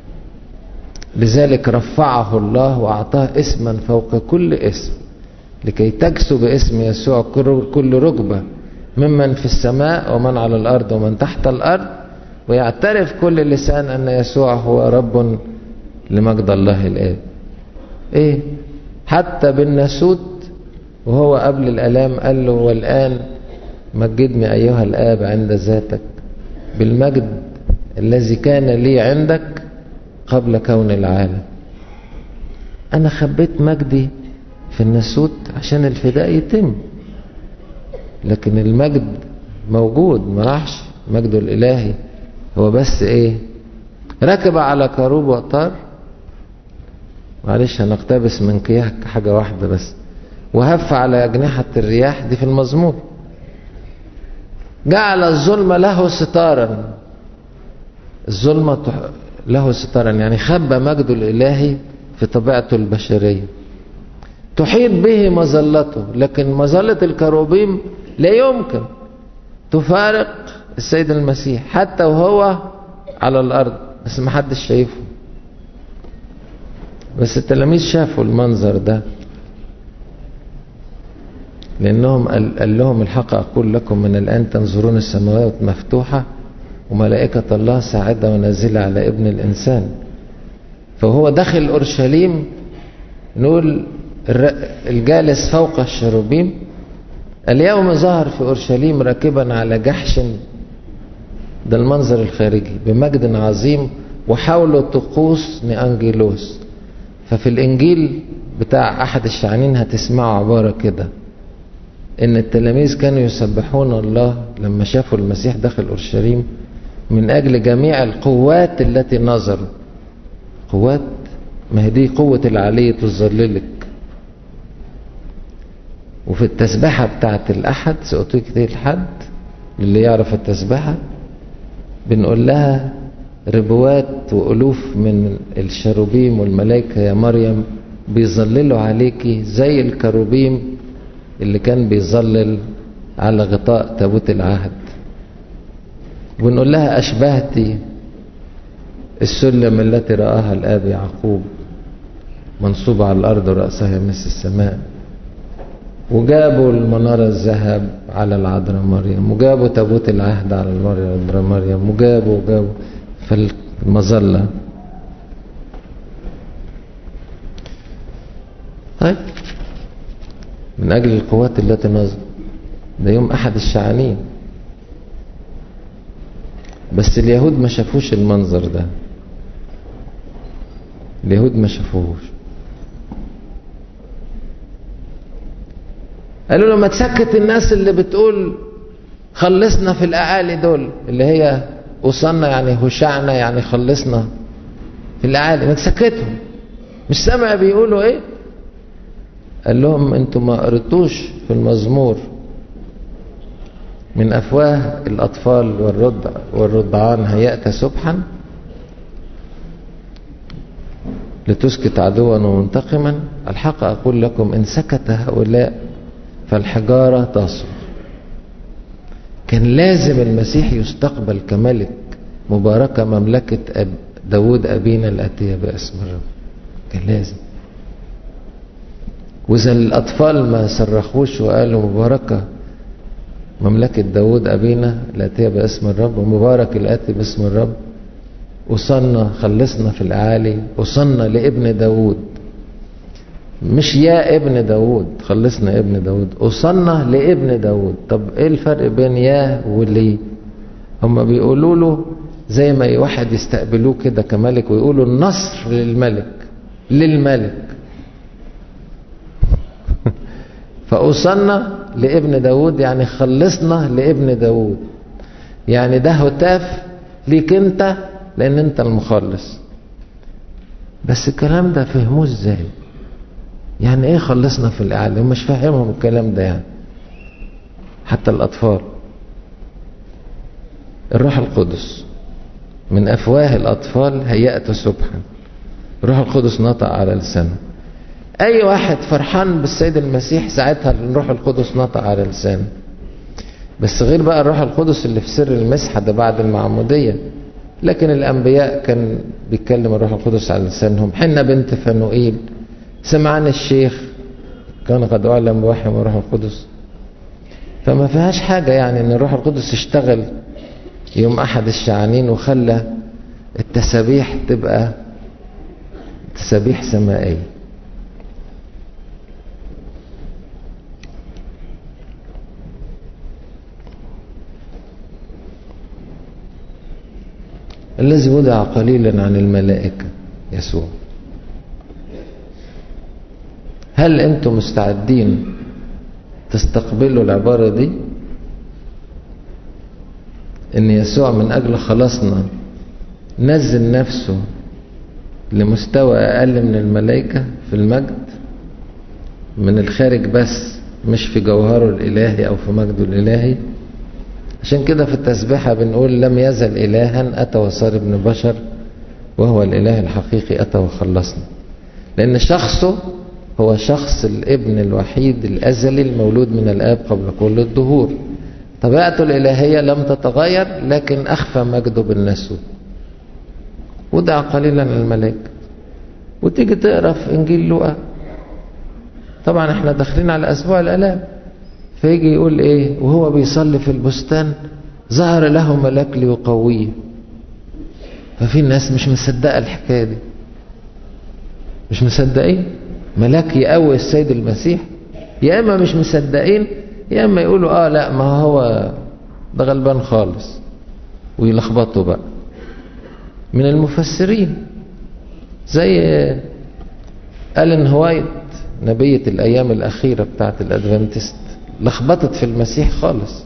لذلك رفعه الله وأعطاه اسما فوق كل اسم لكي تكسو باسم يسوع كل ركبة ممن في السماء ومن على الأرض ومن تحت الأرض ويعترف كل لسان أن يسوع هو رب لمجد الله الآب إيه حتى بالناسوت وهو قبل الألام قال له والآن مجدني أيها الآب عند ذاتك بالمجد الذي كان لي عندك قبل كون العالم أنا خبيت مجدي في الناسوت عشان الفداء يتم لكن المجد موجود ما راحش مجده الإلهي هو بس إيه ركب على كروب وطار معلش هنقتبس من كياك حاجة واحدة بس وهف على أجنحة الرياح دي في المزمور جعل الظلم له ستارا الظلمة له ستارا يعني خبى مجده الإلهي في طبيعته البشرية تحيط به مظلته لكن مظلة الكروبيم لا يمكن تفارق السيد المسيح حتى وهو على الأرض بس ما حدش شايفه بس التلاميذ شافوا المنظر ده لأنهم قال, قال لهم الحق أقول لكم من الآن تنظرون السماوات مفتوحة وملائكة الله ساعدة ونازلة على ابن الإنسان فهو داخل أورشليم نقول الجالس فوق الشروبيم اليوم ظهر في أورشليم راكبا على جحش ده المنظر الخارجي بمجد عظيم وحوله طقوس نأنجيلوس ففي الإنجيل بتاع أحد الشعانين هتسمعوا عبارة كده إن التلاميذ كانوا يسبحون الله لما شافوا المسيح داخل أورشليم من أجل جميع القوات التي نظروا قوات ما هي دي قوة العلي تظللك وفي التسبحة بتاعت الأحد سأعطيك دي الحد اللي يعرف التسبحة بنقول لها ربوات وألوف من الشروبيم والملائكة يا مريم بيظللوا عليكي زي الكروبيم اللي كان بيظلل على غطاء تابوت العهد ونقول لها أشبهتي السلم التي رآها الآب يعقوب منصوبة على الأرض ورأسها يمس السماء وجابوا المنارة الذهب على العذراء مريم وجابوا تابوت العهد على العذراء مريم وجابوا وجابوا في المظلة طيب من أجل القوات التي نظر ده يوم أحد الشعانين بس اليهود ما شافوش المنظر ده اليهود ما شافوهوش قالوا له ما تسكت الناس اللي بتقول خلصنا في الأعالي دول اللي هي وصلنا يعني هشعنا يعني خلصنا في الأعالي ما تسكتهم مش سامع بيقولوا ايه قال لهم انتم ما قريتوش في المزمور من أفواه الأطفال والرضع والرضعان هيأت سبحا لتسكت عدوا ومنتقما الحق أقول لكم إن سكت هؤلاء فالحجارة تصر كان لازم المسيح يستقبل كملك مباركة مملكة أب داود أبينا الأتية باسم الرب كان لازم وإذا الأطفال ما صرخوش وقالوا مباركة مملكة داود أبينا الآتية باسم الرب ومبارك الآتي باسم الرب وصلنا خلصنا في الأعالي وصلنا لابن داود مش يا ابن داود خلصنا ابن داود وصلنا لابن داود طب ايه الفرق بين يا ولي هما بيقولوا له زي ما واحد يستقبلوه كده كملك ويقولوا النصر للملك للملك فأوصلنا لابن داود يعني خلصنا لابن داود يعني ده هتاف ليك انت لان انت المخلص بس الكلام ده فهموه ازاي يعني ايه خلصنا في الاعلى مش فاهمهم الكلام ده يعني حتى الاطفال الروح القدس من افواه الاطفال هيأت سبحا الروح القدس نطق على لسانه اي واحد فرحان بالسيد المسيح ساعتها الروح القدس نطق على لسانه بس غير بقى الروح القدس اللي في سر المسحه ده بعد المعموديه لكن الانبياء كان بيتكلم الروح القدس على لسانهم حنا بنت فنوئيل سمعان الشيخ كان قد اعلم بوحي من الروح القدس فما فيهاش حاجه يعني ان الروح القدس اشتغل يوم احد الشعانين وخلى التسابيح تبقى تسابيح سمائيه الذي وضع قليلا عن الملائكة يسوع هل أنتم مستعدين تستقبلوا العبارة دي ان يسوع من اجل خلاصنا نزل نفسه لمستوى اقل من الملائكة في المجد من الخارج بس مش في جوهره الالهي او في مجده الالهي عشان كده في التسبيحة بنقول لم يزل الها اتى وصار ابن بشر وهو الاله الحقيقي اتى وخلصنا لان شخصه هو شخص الابن الوحيد الازلي المولود من الاب قبل كل الدهور طبيعته الإلهية لم تتغير لكن أخفى مجده بالنسوت ودع قليلا الملائكة وتيجي تقرا في إنجيل لوقا طبعا احنا داخلين على أسبوع الآلام فيجي يقول إيه وهو بيصلي في البستان ظهر له ملاك ليقويه ففي ناس مش مصدقة الحكاية دي مش مصدقين ملاك يقوي السيد المسيح يا إما مش مصدقين يا اما يقولوا اه لا ما هو ده غلبان خالص ويلخبطوا بقى من المفسرين زي ألين هوايت نبية الأيام الأخيرة بتاعت الأدفنتست لخبطت في المسيح خالص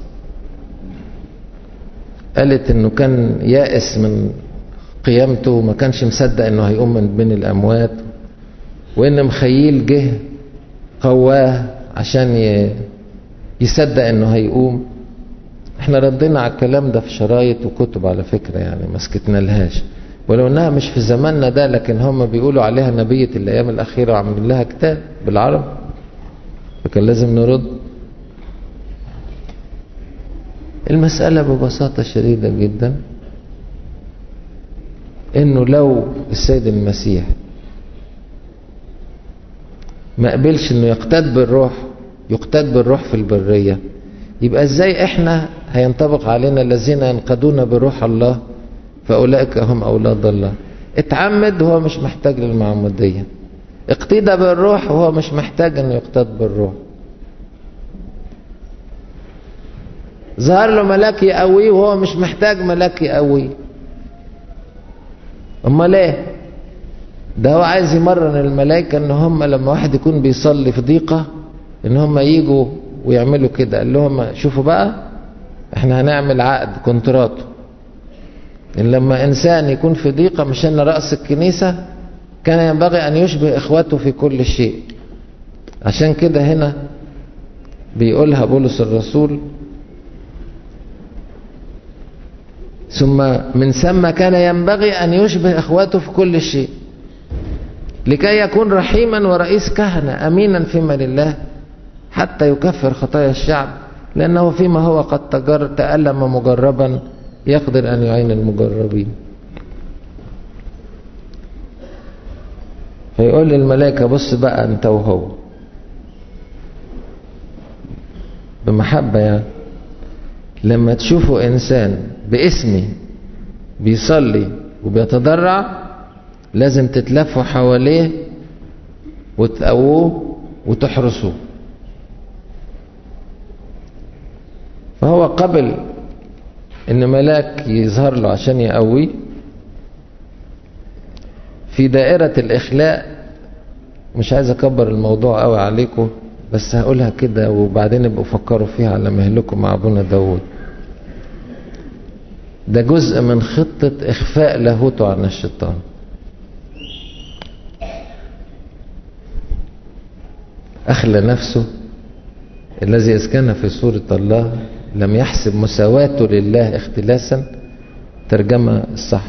قالت إنه كان يائس من قيامته وما كانش مصدق إنه هيقوم من بين الأموات وإن مخيل جه قواه عشان ي... يصدق انه هيقوم احنا ردينا على الكلام ده في شرايط وكتب على فكرة يعني ما سكتنا لهاش ولو انها مش في زماننا ده لكن هم بيقولوا عليها نبية الايام الاخيرة وعاملين لها كتاب بالعرب فكان لازم نرد المسألة ببساطة شديدة جدا انه لو السيد المسيح ما قبلش انه يقتد بالروح يقتد بالروح في البرية يبقى ازاي احنا هينطبق علينا الذين ينقدون بروح الله فاولئك هم اولاد الله اتعمد وهو مش محتاج للمعمودية اقتدى بالروح وهو مش محتاج انه يقتد بالروح ظهر له ملاك يقويه وهو مش محتاج ملاك يقويه امال ايه ده هو عايز يمرن الملائكة ان هم لما واحد يكون بيصلي في ضيقة ان هم يجوا ويعملوا كده قال لهم شوفوا بقى احنا هنعمل عقد كونترات ان لما انسان يكون في ضيقة مش ان رأس الكنيسة كان ينبغي ان يشبه اخواته في كل شيء عشان كده هنا بيقولها بولس الرسول ثم من ثم كان ينبغي ان يشبه اخواته في كل شيء لكي يكون رحيما ورئيس كهنة امينا فيما لله حتى يكفر خطايا الشعب لأنه فيما هو قد تجر تألم مجربا يقدر أن يعين المجربين فيقول للملائكة بص بقى أنت وهو بمحبة يعني لما تشوفوا إنسان باسمي بيصلي وبيتضرع لازم تتلفوا حواليه وتقووه وتحرسوه فهو قبل ان ملاك يظهر له عشان يقويه في دائرة الإخلاء مش عايز أكبر الموضوع قوي عليكم بس هقولها كده وبعدين ابقوا فكروا فيها على مهلكم مع أبونا داود ده جزء من خطة إخفاء لاهوته عن الشيطان أخلى نفسه الذي إذ كان في صورة الله لم يحسب مساواته لله اختلاسا ترجمة الصح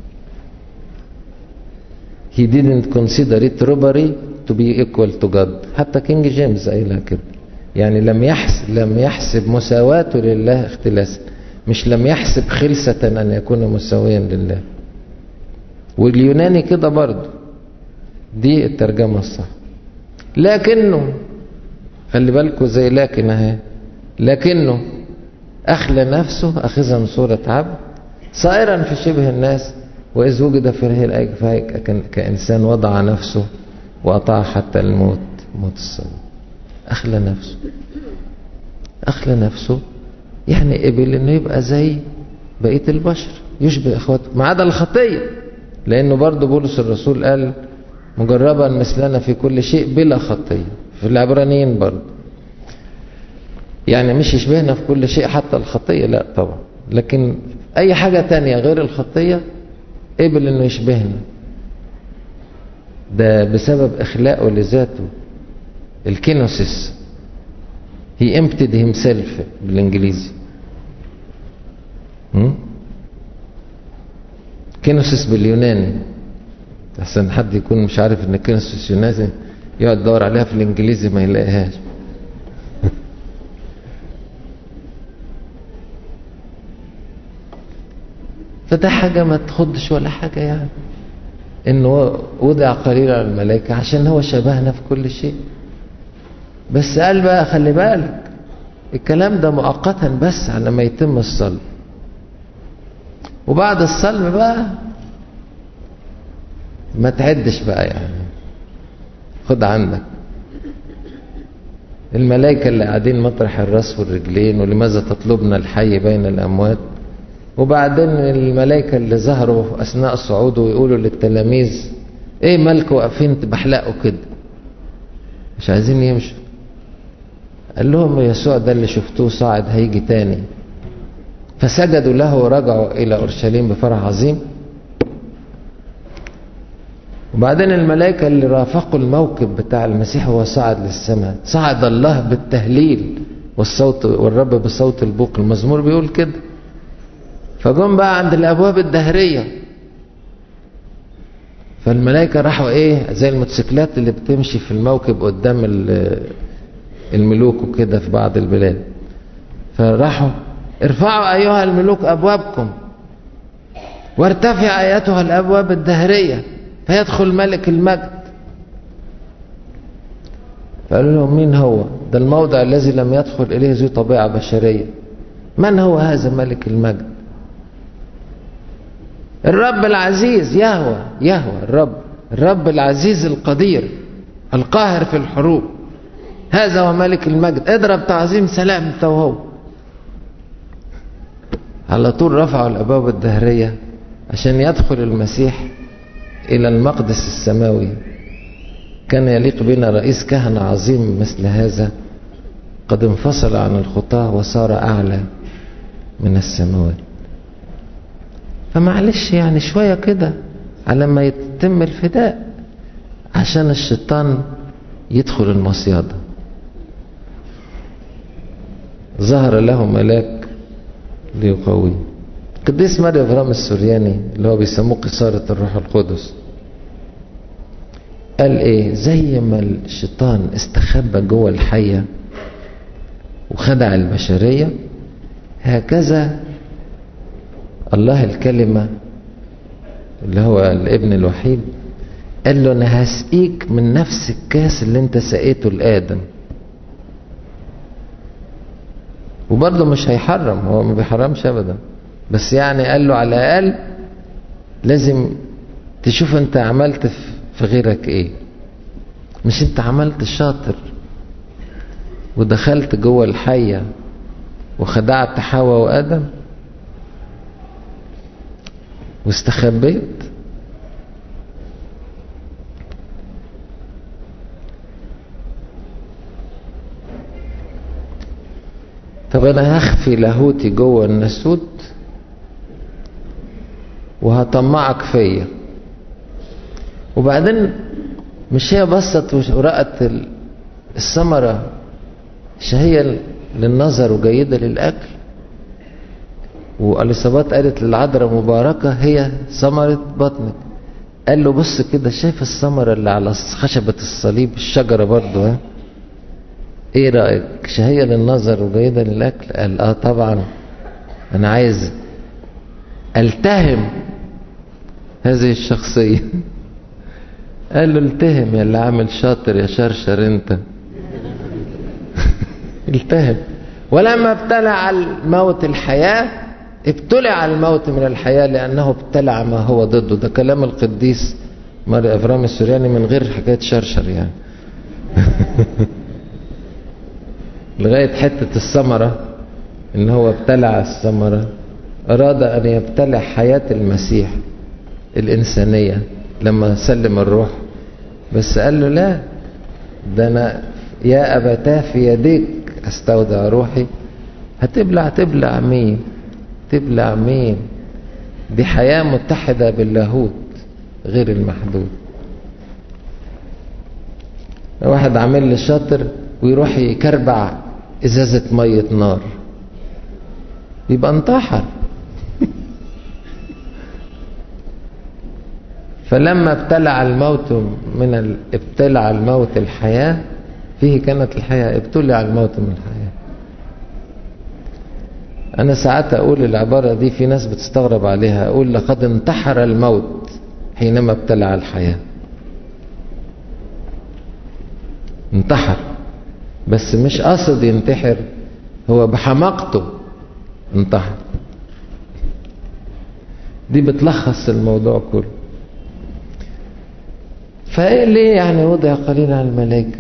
he didn't consider it robbery to be equal to God حتى كينج جيمس قايلها كده يعني لم يحسب لم يحسب مساواته لله اختلاسا مش لم يحسب خلسة أن يكون مساويا لله واليوناني كده برضه دي الترجمة الصح لكنه خلي بالكم زي لكن اهي لكنه أخلى نفسه أخذا صورة عبد صائرا في شبه الناس وإذ وجد في الهيئة كإنسان وضع نفسه وأطاع حتى الموت موت الصليب أخلى نفسه أخلى نفسه يعني قبل إنه يبقى زي بقية البشر يشبه اخواته ما عدا الخطيه لانه برضه بولس الرسول قال مجربا مثلنا في كل شيء بلا خطيه في العبرانيين برضه يعني مش يشبهنا في كل شيء حتى الخطيه لا طبعا لكن اي حاجه تانية غير الخطيه قبل انه يشبهنا ده بسبب اخلاقه لذاته الكينوسيس he emptied himself بالانجليزي كينوسيس باليوناني احسن حد يكون مش عارف ان كينوسيس يوناني يقعد يدور عليها في الانجليزي ما يلاقيهاش فده حاجة ما تخدش ولا حاجة يعني انه وضع قليل على الملائكة عشان هو شبهنا في كل شيء بس قال بقى خلي بالك الكلام ده مؤقتا بس على ما يتم الصلب وبعد الصلب بقى ما تعدش بقى يعني خد عندك الملائكة اللي قاعدين مطرح الراس والرجلين ولماذا تطلبنا الحي بين الأموات وبعدين الملائكة اللي ظهروا أثناء صعوده ويقولوا للتلاميذ إيه مالكوا واقفين تبحلقوا كده مش عايزين يمشوا قال لهم يسوع ده اللي شفتوه صاعد هيجي تاني فسجدوا له ورجعوا إلى أورشليم بفرح عظيم وبعدين الملائكة اللي رافقوا الموكب بتاع المسيح وهو صعد للسماء صعد الله بالتهليل والصوت والرب بصوت البوق المزمور بيقول كده فجم بقى عند الابواب الدهريه فالملائكه راحوا ايه زي الموتوسيكلات اللي بتمشي في الموكب قدام الملوك وكده في بعض البلاد فراحوا ارفعوا ايها الملوك ابوابكم وارتفع ايتها الابواب الدهريه فيدخل ملك المجد فقالوا لهم مين هو ده الموضع الذي لم يدخل اليه ذو طبيعه بشريه من هو هذا ملك المجد الرب العزيز يهوى يهوى الرب الرب العزيز القدير القاهر في الحروب هذا هو ملك المجد اضرب تعظيم سلام انت وهو على طول رفعوا الابواب الدهريه عشان يدخل المسيح الى المقدس السماوي كان يليق بنا رئيس كهنه عظيم مثل هذا قد انفصل عن الخطاه وصار اعلى من السماوات فمعلش يعني شوية كده على ما يتم الفداء عشان الشيطان يدخل المصيادة ظهر له ملاك ليقويه قديس ماري افرام السورياني اللي هو بيسموه قصارة الروح القدس قال ايه زي ما الشيطان استخبى جوه الحية وخدع البشرية هكذا الله الكلمة اللي هو الابن الوحيد قال له انا هسقيك من نفس الكاس اللي انت سقيته لادم وبرضه مش هيحرم هو ما بيحرمش ابدا بس يعني قال له على الاقل لازم تشوف انت عملت في غيرك ايه مش انت عملت شاطر ودخلت جوه الحيه وخدعت حواء وادم واستخبيت طب انا هخفي لاهوتي جوه الناسوت وهطمعك فيا وبعدين مش هي بصت ورأت الثمرة شهية للنظر وجيدة للأكل واليصابات قالت للعذراء مباركة هي ثمرة بطنك قال له بص كده شايف الثمرة اللي على خشبة الصليب الشجرة برضو ها ايه رأيك شهية للنظر وجيدة للأكل قال اه طبعا انا عايز التهم هذه الشخصية قال له التهم يا اللي عامل شاطر يا شرشر انت التهم ولما ابتلع الموت الحياة ابتلع الموت من الحياة لأنه ابتلع ما هو ضده ده كلام القديس ماري أفرام السورياني من غير حكاية شرشر يعني لغاية حتة الثمرة إن هو ابتلع الثمرة أراد أن يبتلع حياة المسيح الإنسانية لما سلم الروح بس قال له لا ده أنا يا أبتاه في يديك أستودع روحي هتبلع تبلع مين تبلع مين دي حياة متحدة باللاهوت غير المحدود واحد عامل لي شاطر ويروح يكربع ازازة مية نار يبقى انتحر فلما ابتلع الموت من ال... ابتلع الموت الحياة فيه كانت الحياة ابتلع الموت من الحياة أنا ساعات أقول العبارة دي في ناس بتستغرب عليها أقول لقد انتحر الموت حينما ابتلع الحياة انتحر بس مش قصد ينتحر هو بحماقته انتحر دي بتلخص الموضوع كله فايه ليه يعني وضع قليل عن الملائكة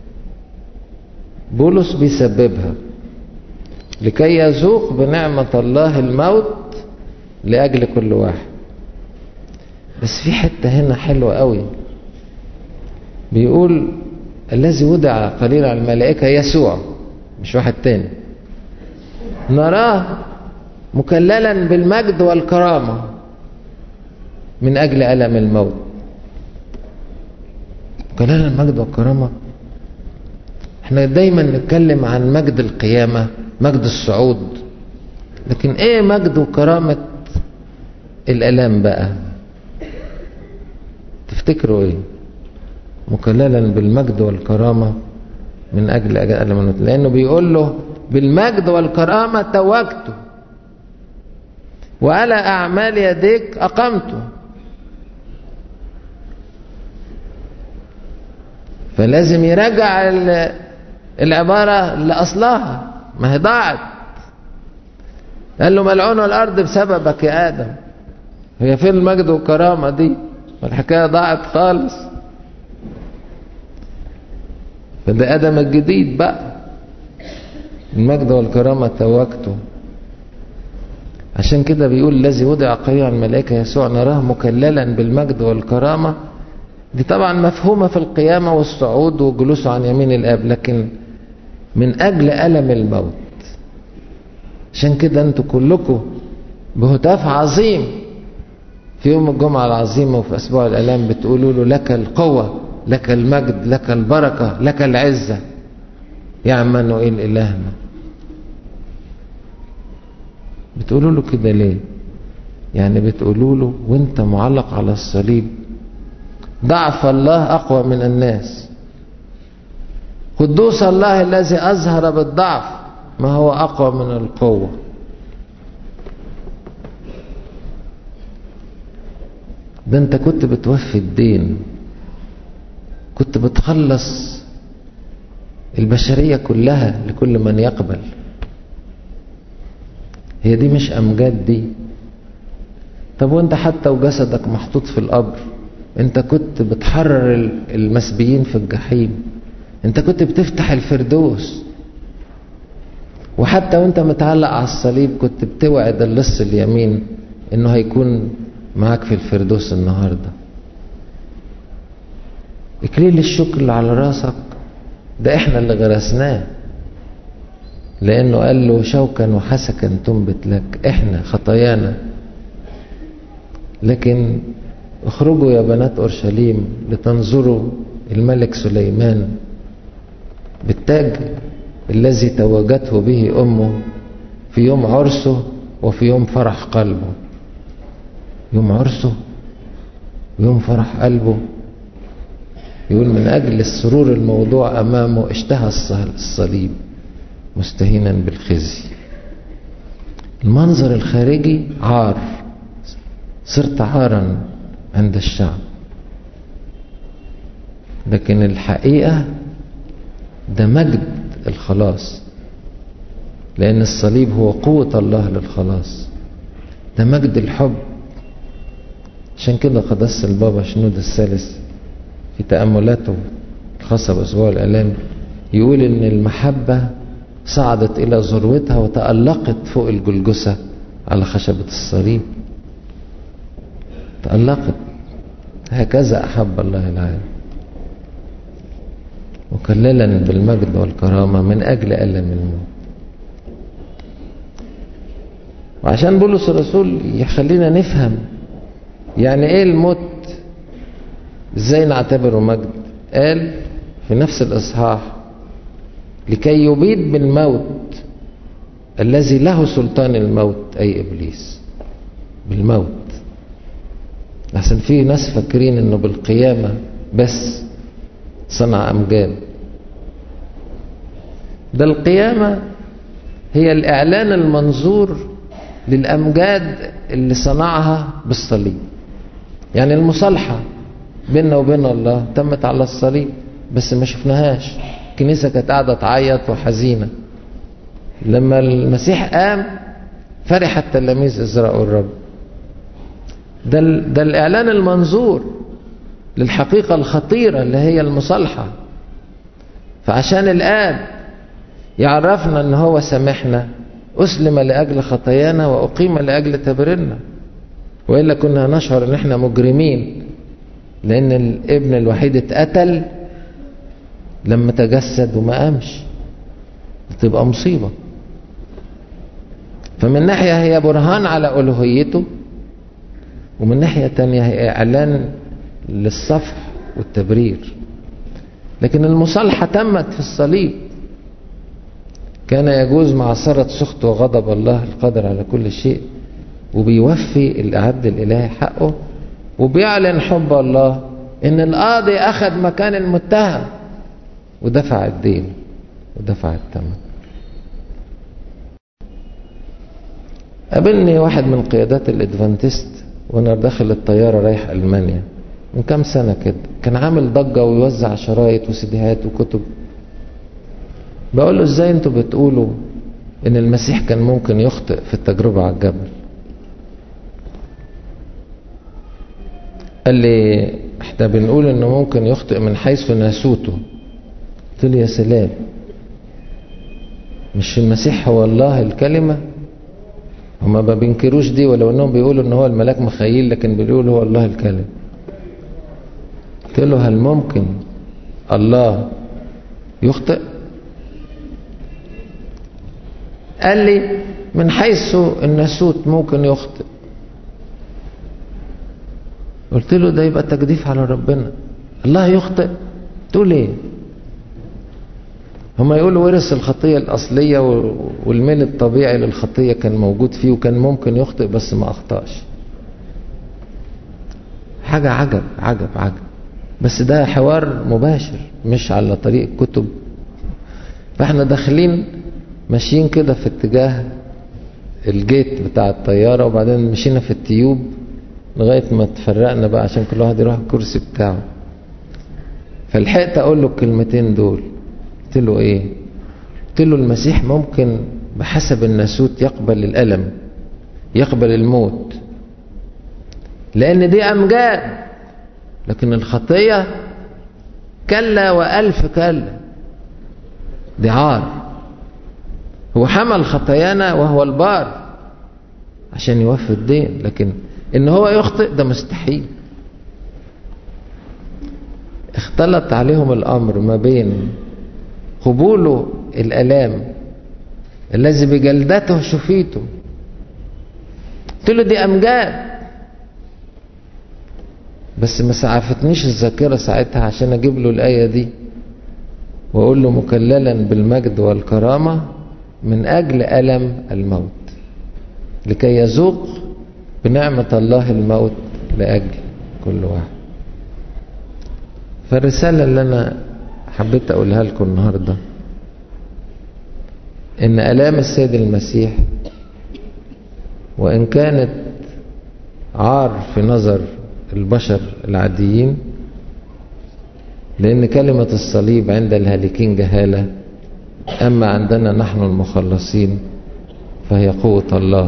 بولس بيسببها لكي يذوق بنعمة الله الموت لأجل كل واحد بس في حتة هنا حلوة قوي بيقول الذي وضع قليل على الملائكة يسوع مش واحد تاني نراه مكللا بالمجد والكرامة من أجل ألم الموت مكللا المجد والكرامة احنا دايما نتكلم عن مجد القيامة مجد الصعود لكن ايه مجد وكرامة الألام بقى تفتكروا ايه مكللا بالمجد والكرامة من أجل ألم الموت لأنه بيقول له بالمجد والكرامة توجته وعلى أعمال يديك أقمته فلازم يرجع العبارة لأصلها ما هي ضاعت قال له ملعون الأرض بسببك يا آدم هي فين المجد والكرامة دي والحكاية ضاعت خالص فده آدم الجديد بقى المجد والكرامة توجته عشان كده بيقول الذي وضع قريع الملائكة يسوع نراه مكللا بالمجد والكرامة دي طبعا مفهومة في القيامة والصعود وجلوسه عن يمين الآب لكن من أجل ألم الموت عشان كده انتوا كلكم بهتاف عظيم في يوم الجمعة العظيمة وفي أسبوع الآلام بتقولوا له لك القوة لك المجد لك البركة لك العزة يا عمانوئيل إلهنا بتقولوا له كده ليه يعني بتقولوا له وانت معلق على الصليب ضعف الله أقوى من الناس قدوس الله الذي أظهر بالضعف ما هو أقوى من القوة ده انت كنت بتوفي الدين كنت بتخلص البشرية كلها لكل من يقبل هي دي مش أمجاد دي طب وانت حتى وجسدك محطوط في القبر انت كنت بتحرر المسبيين في الجحيم انت كنت بتفتح الفردوس وحتى وانت متعلق على الصليب كنت بتوعد اللص اليمين انه هيكون معاك في الفردوس النهارده اكليل الشكر اللي على راسك ده احنا اللي غرسناه لانه قال له شوكا وحسكا تنبت لك احنا خطايانا لكن اخرجوا يا بنات اورشليم لتنظروا الملك سليمان بالتاج الذي توجته به امه في يوم عرسه وفي يوم فرح قلبه يوم عرسه ويوم فرح قلبه يقول من أجل السرور الموضوع أمامه اشتهى الصليب مستهينا بالخزي المنظر الخارجي عار صرت عارا عند الشعب لكن الحقيقة ده مجد الخلاص لأن الصليب هو قوة الله للخلاص ده مجد الحب عشان كده قدس البابا شنود الثالث في تأملاته الخاصة بأسبوع الآلام يقول إن المحبة صعدت إلى ذروتها وتألقت فوق الجلجسة على خشبة الصليب تألقت هكذا أحب الله العالم مكللا بالمجد والكرامة من أجل ألم الموت وعشان بولس الرسول يخلينا نفهم يعني ايه الموت ازاي نعتبره مجد قال في نفس الاصحاح لكي يبيد بالموت الذي له سلطان الموت اي ابليس بالموت لحسن في ناس فاكرين انه بالقيامه بس صنع امجاد ده القيامه هي الاعلان المنظور للامجاد اللي صنعها بالصليب يعني المصالحه بيننا وبين الله تمت على الصليب بس ما شفناهاش الكنيسه كانت قاعده تعيط وحزينه لما المسيح قام فرح التلاميذ اذ راوا الرب ده ده الاعلان المنظور للحقيقه الخطيره اللي هي المصالحه فعشان الاب يعرفنا ان هو سامحنا اسلم لاجل خطايانا واقيم لاجل تبريرنا والا كنا نشعر ان احنا مجرمين لان الابن الوحيد اتقتل لما تجسد وما قامش تبقى مصيبه فمن ناحيه هي برهان على الوهيته ومن ناحيه تانية هي اعلان للصفح والتبرير لكن المصالحه تمت في الصليب كان يجوز معصرة سخط وغضب الله القادر على كل شيء وبيوفي العبد الإلهي حقه وبيعلن حب الله إن القاضي أخذ مكان المتهم ودفع الدين ودفع الثمن قابلني واحد من قيادات الادفانتست وانا داخل الطياره رايح المانيا من كام سنه كده كان عامل ضجه ويوزع شرايط وسيديهات وكتب بقول له ازاي انتوا بتقولوا ان المسيح كان ممكن يخطئ في التجربة على الجبل قال لي احنا بنقول انه ممكن يخطئ من حيث ناسوته قلت له يا سلام مش المسيح هو الله الكلمة هما ما بينكروش دي ولو انهم بيقولوا ان هو الملاك مخيل لكن بيقولوا هو الله الكلمة قلت له هل ممكن الله يخطئ قال لي من حيث الناسوت ممكن يخطئ قلت له ده يبقى تجديف على ربنا الله يخطئ تقول ايه هما يقولوا ورث الخطية الأصلية والميل الطبيعي للخطية كان موجود فيه وكان ممكن يخطئ بس ما أخطأش حاجة عجب عجب عجب بس ده حوار مباشر مش على طريق كتب فاحنا داخلين ماشيين كده في اتجاه الجيت بتاع الطيارة وبعدين مشينا في التيوب لغاية ما اتفرقنا بقى عشان كل واحد يروح الكرسي بتاعه فلحقت اقول له الكلمتين دول قلت له ايه قلت له المسيح ممكن بحسب الناسوت يقبل الألم يقبل الموت لأن دي أمجاد لكن الخطية كلا وألف كلا دي عار هو حمل خطايانا وهو البار عشان يوفي الدين لكن ان هو يخطئ ده مستحيل اختلط عليهم الامر ما بين قبوله الالام الذي بجلدته شفيته قلت له دي امجاد بس ما سعفتنيش الذاكره ساعتها عشان اجيب له الايه دي واقول له مكللا بالمجد والكرامه من اجل الم الموت لكي يذوق بنعمه الله الموت لاجل كل واحد فالرساله اللي انا حبيت اقولها لكم النهارده ان الام السيد المسيح وان كانت عار في نظر البشر العاديين لان كلمه الصليب عند الهالكين جهاله اما عندنا نحن المخلصين فهي قوه الله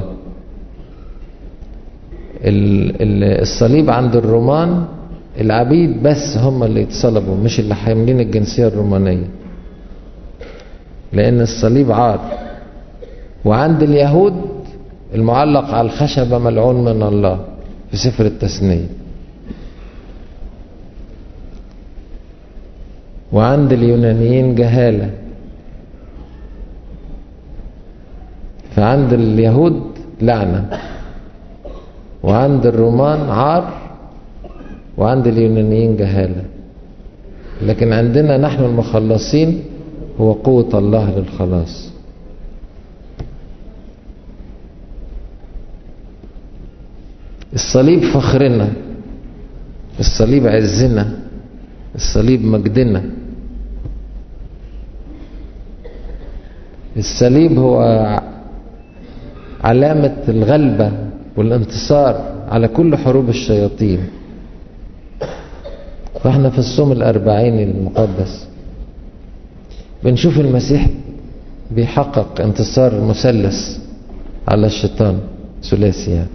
الصليب عند الرومان العبيد بس هم اللي يتصلبوا مش اللي حاملين الجنسيه الرومانيه لان الصليب عار وعند اليهود المعلق على الخشبة ملعون من الله في سفر التثنية وعند اليونانيين جهالة فعند اليهود لعنة وعند الرومان عار وعند اليونانيين جهالة لكن عندنا نحن المخلصين هو قوة الله للخلاص الصليب فخرنا الصليب عزنا الصليب مجدنا الصليب هو علامة الغلبة والانتصار على كل حروب الشياطين فاحنا في الصوم الأربعين المقدس بنشوف المسيح بيحقق انتصار مثلث على الشيطان ثلاثي يعني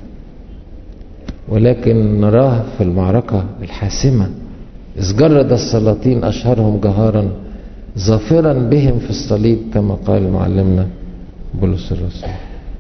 ولكن نراه في المعركة الحاسمة إذ جرد السلاطين أشهرهم جهارا ظافرا بهم في الصليب كما قال معلمنا بولس الرسول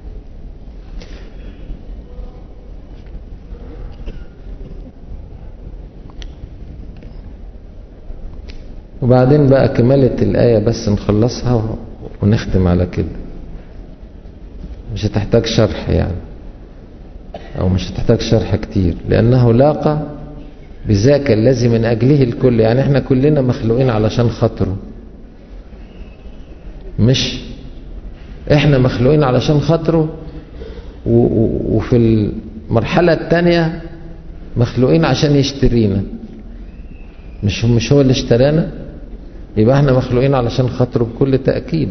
وبعدين بقى كمالة الآية بس نخلصها ونختم على كده مش هتحتاج شرح يعني أو مش هتحتاج شرح كتير لأنه لاقى بذاك الذي من أجله الكل يعني احنا كلنا مخلوقين علشان خاطره مش احنا مخلوقين علشان خاطره وفي المرحلة التانية مخلوقين عشان يشترينا مش مش هو اللي اشترانا يبقى احنا مخلوقين علشان خاطره بكل تأكيد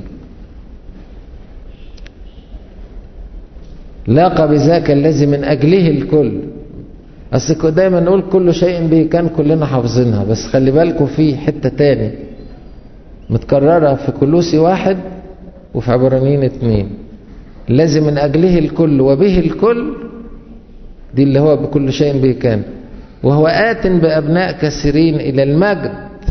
لاقى بذاك الذي من أجله الكل أصل دايما نقول كل شيء به كان كلنا حافظينها بس خلي بالكم في حتة تاني متكررة في كلوسي واحد وفي عبرانيين اتنين الذي من أجله الكل وبه الكل دي اللي هو بكل شيء به كان وهو آت بأبناء كثيرين إلى المجد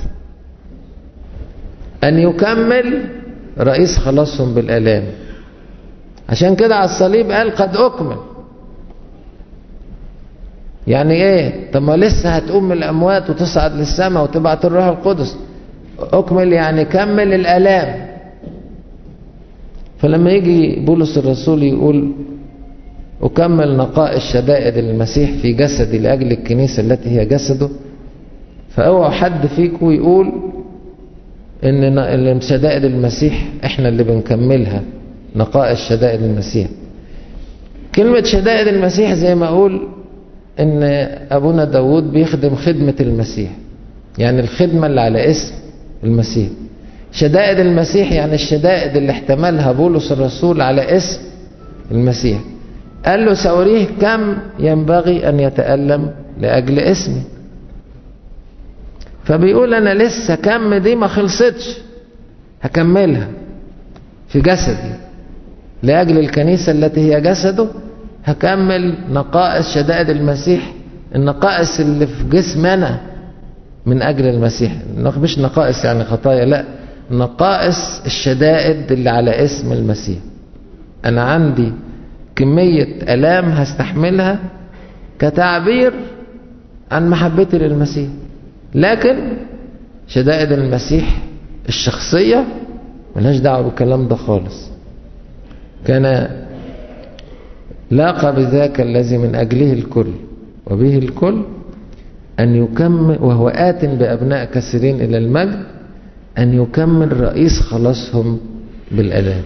أن يكمل رئيس خلاصهم بالآلام عشان كده على الصليب قال قد أكمل يعني ايه طب ما لسه هتقوم من الأموات وتصعد للسماء وتبعت الروح القدس أكمل يعني كمل الآلام فلما يجي بولس الرسول يقول أكمل نقاء الشدائد المسيح في جسدي لأجل الكنيسة التي هي جسده فأوعى حد فيكم يقول إن شدائد المسيح إحنا اللي بنكملها نقاء الشدائد المسيح كلمة شدائد المسيح زي ما أقول إن أبونا داود بيخدم خدمة المسيح يعني الخدمة اللي على اسم المسيح شدائد المسيح يعني الشدائد اللي احتملها بولس الرسول على اسم المسيح قال له سأريه كم ينبغي أن يتألم لأجل اسمي فبيقول أنا لسه كم دي ما خلصتش هكملها في جسدي لأجل الكنيسة التي هي جسده هكمل نقائص شدائد المسيح النقائص اللي في جسمنا من أجل المسيح مش نقائص يعني خطايا لا نقائص الشدائد اللي على اسم المسيح أنا عندي كمية ألام هستحملها كتعبير عن محبتي للمسيح لكن شدائد المسيح الشخصية ملهاش دعوة بالكلام ده خالص كان لاقى بذاك الذي من أجله الكل وبه الكل أن يكمل وهو آت بأبناء كثيرين إلى المجد أن يكمل رئيس خلاصهم بالألام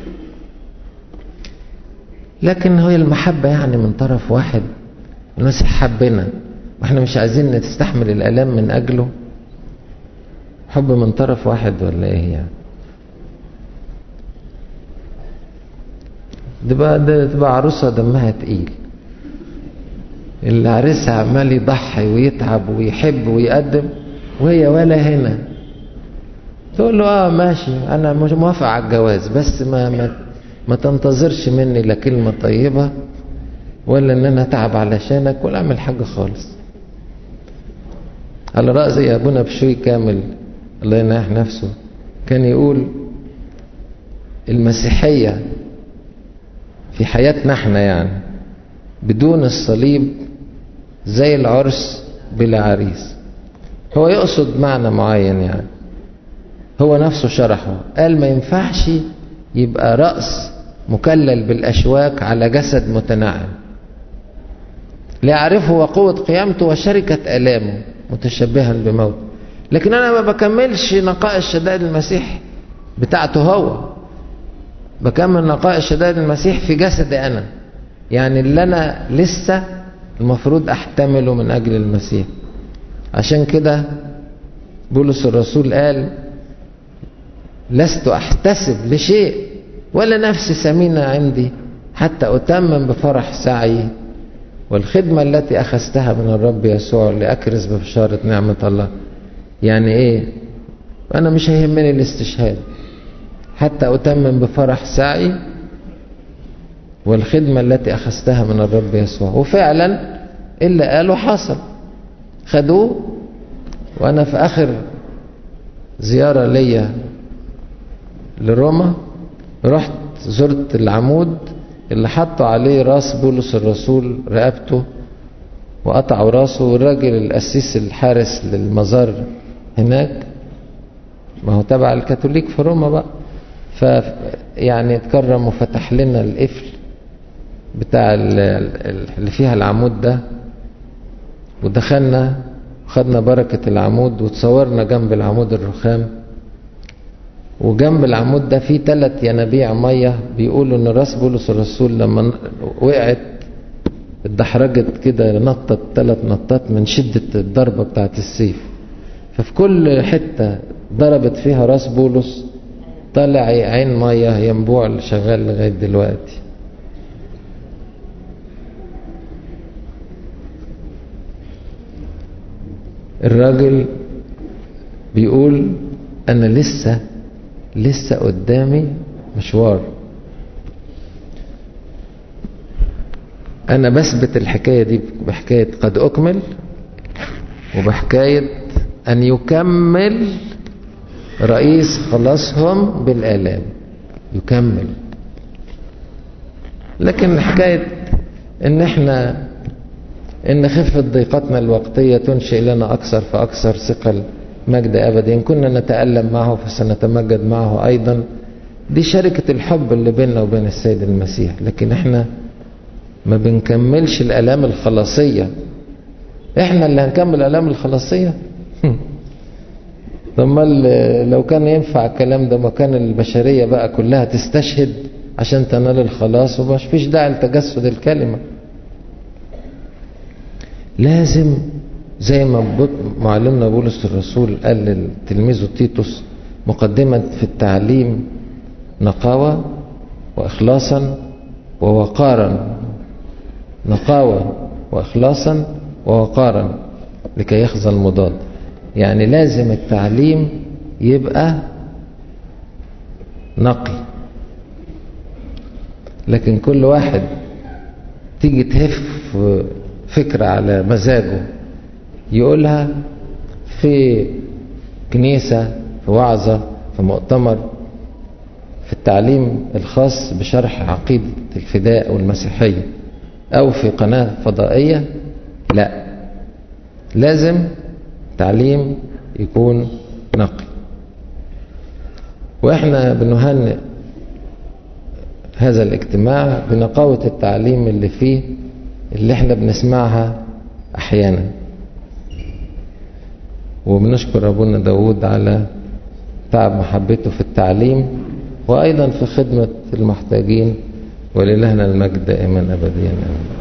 لكن هي المحبة يعني من طرف واحد المسيح حبنا واحنا مش عايزين نستحمل الألام من أجله حب من طرف واحد ولا ايه يعني دي بقى ده تبقى عروسة دمها تقيل اللي عريسها عمال يضحي ويتعب ويحب ويقدم وهي ولا هنا تقول له اه ماشي انا مش موافق على الجواز بس ما ما, ما تنتظرش مني لا كلمة طيبة ولا ان انا اتعب علشانك ولا اعمل حاجة خالص على رأسي ابونا بشوي كامل الله يناح نفسه كان يقول المسيحية في حياتنا احنا يعني بدون الصليب زي العرس بلا عريس هو يقصد معنى معين يعني هو نفسه شرحه قال ما ينفعش يبقى رأس مكلل بالأشواك على جسد متنعم ليعرفه وقوة قيامته وشركة آلامه متشبها بموت لكن أنا ما بكملش نقائص شدائد المسيح بتاعته هو بكمل نقائص شدائد المسيح في جسدي أنا يعني اللي أنا لسه المفروض أحتمله من أجل المسيح عشان كده بولس الرسول قال لست أحتسب لشيء ولا نفس سمينة عندي حتى أتمم بفرح سعي والخدمة التي أخذتها من الرب يسوع لأكرز ببشارة نعمة الله يعني إيه أنا مش هيهمني الاستشهاد حتى أتمم بفرح سعي والخدمة التي أخذتها من الرب يسوع وفعلا اللي قاله حصل خدوه وأنا في آخر زيارة ليا لروما رحت زرت العمود اللي حطوا عليه راس بولس الرسول رقبته وقطعوا راسه والراجل القسيس الحارس للمزار هناك ما هو تبع الكاثوليك في روما بقى ف يعني اتكرم وفتح لنا القفل بتاع اللي فيها العمود ده ودخلنا وخدنا بركة العمود وتصورنا جنب العمود الرخام وجنب العمود ده فيه ثلاث ينابيع ميه بيقولوا ان راس بولس الرسول لما وقعت اتدحرجت كده نطت ثلاث نطات من شدة الضربة بتاعت السيف ففي كل حتة ضربت فيها راس بولس طلع عين ميه ينبوع شغال لغاية دلوقتي الراجل بيقول انا لسه لسه قدامي مشوار انا بثبت الحكايه دي بحكايه قد اكمل وبحكايه ان يكمل رئيس خلاصهم بالالام يكمل لكن حكايه ان احنا ان خفه ضيقتنا الوقتيه تنشئ لنا اكثر فاكثر ثقل مجد أبدي إن كنا نتألم معه فسنتمجد معه أيضا دي شركة الحب اللي بيننا وبين السيد المسيح لكن احنا ما بنكملش الآلام الخلاصية احنا اللي هنكمل الآلام الخلاصية ثم لو كان ينفع الكلام ده ما كان البشرية بقى كلها تستشهد عشان تنال الخلاص ومش فيش داعي لتجسد الكلمة لازم زي ما معلمنا بولس الرسول قال لتلميذه تيتوس مقدمة في التعليم نقاوة وإخلاصا ووقارا نقاوة وإخلاصا ووقارا لكي يخزى المضاد يعني لازم التعليم يبقى نقي لكن كل واحد تيجي تهف فكرة على مزاجه يقولها في كنيسة في وعظة في مؤتمر في التعليم الخاص بشرح عقيدة الفداء والمسيحية أو في قناة فضائية لا لازم تعليم يكون نقي واحنا بنهنئ هذا الاجتماع بنقاوة التعليم اللي فيه اللي احنا بنسمعها احيانا وبنشكر ابونا داود على تعب محبته في التعليم وايضا في خدمة المحتاجين وللهنا المجد دائما ابديا امين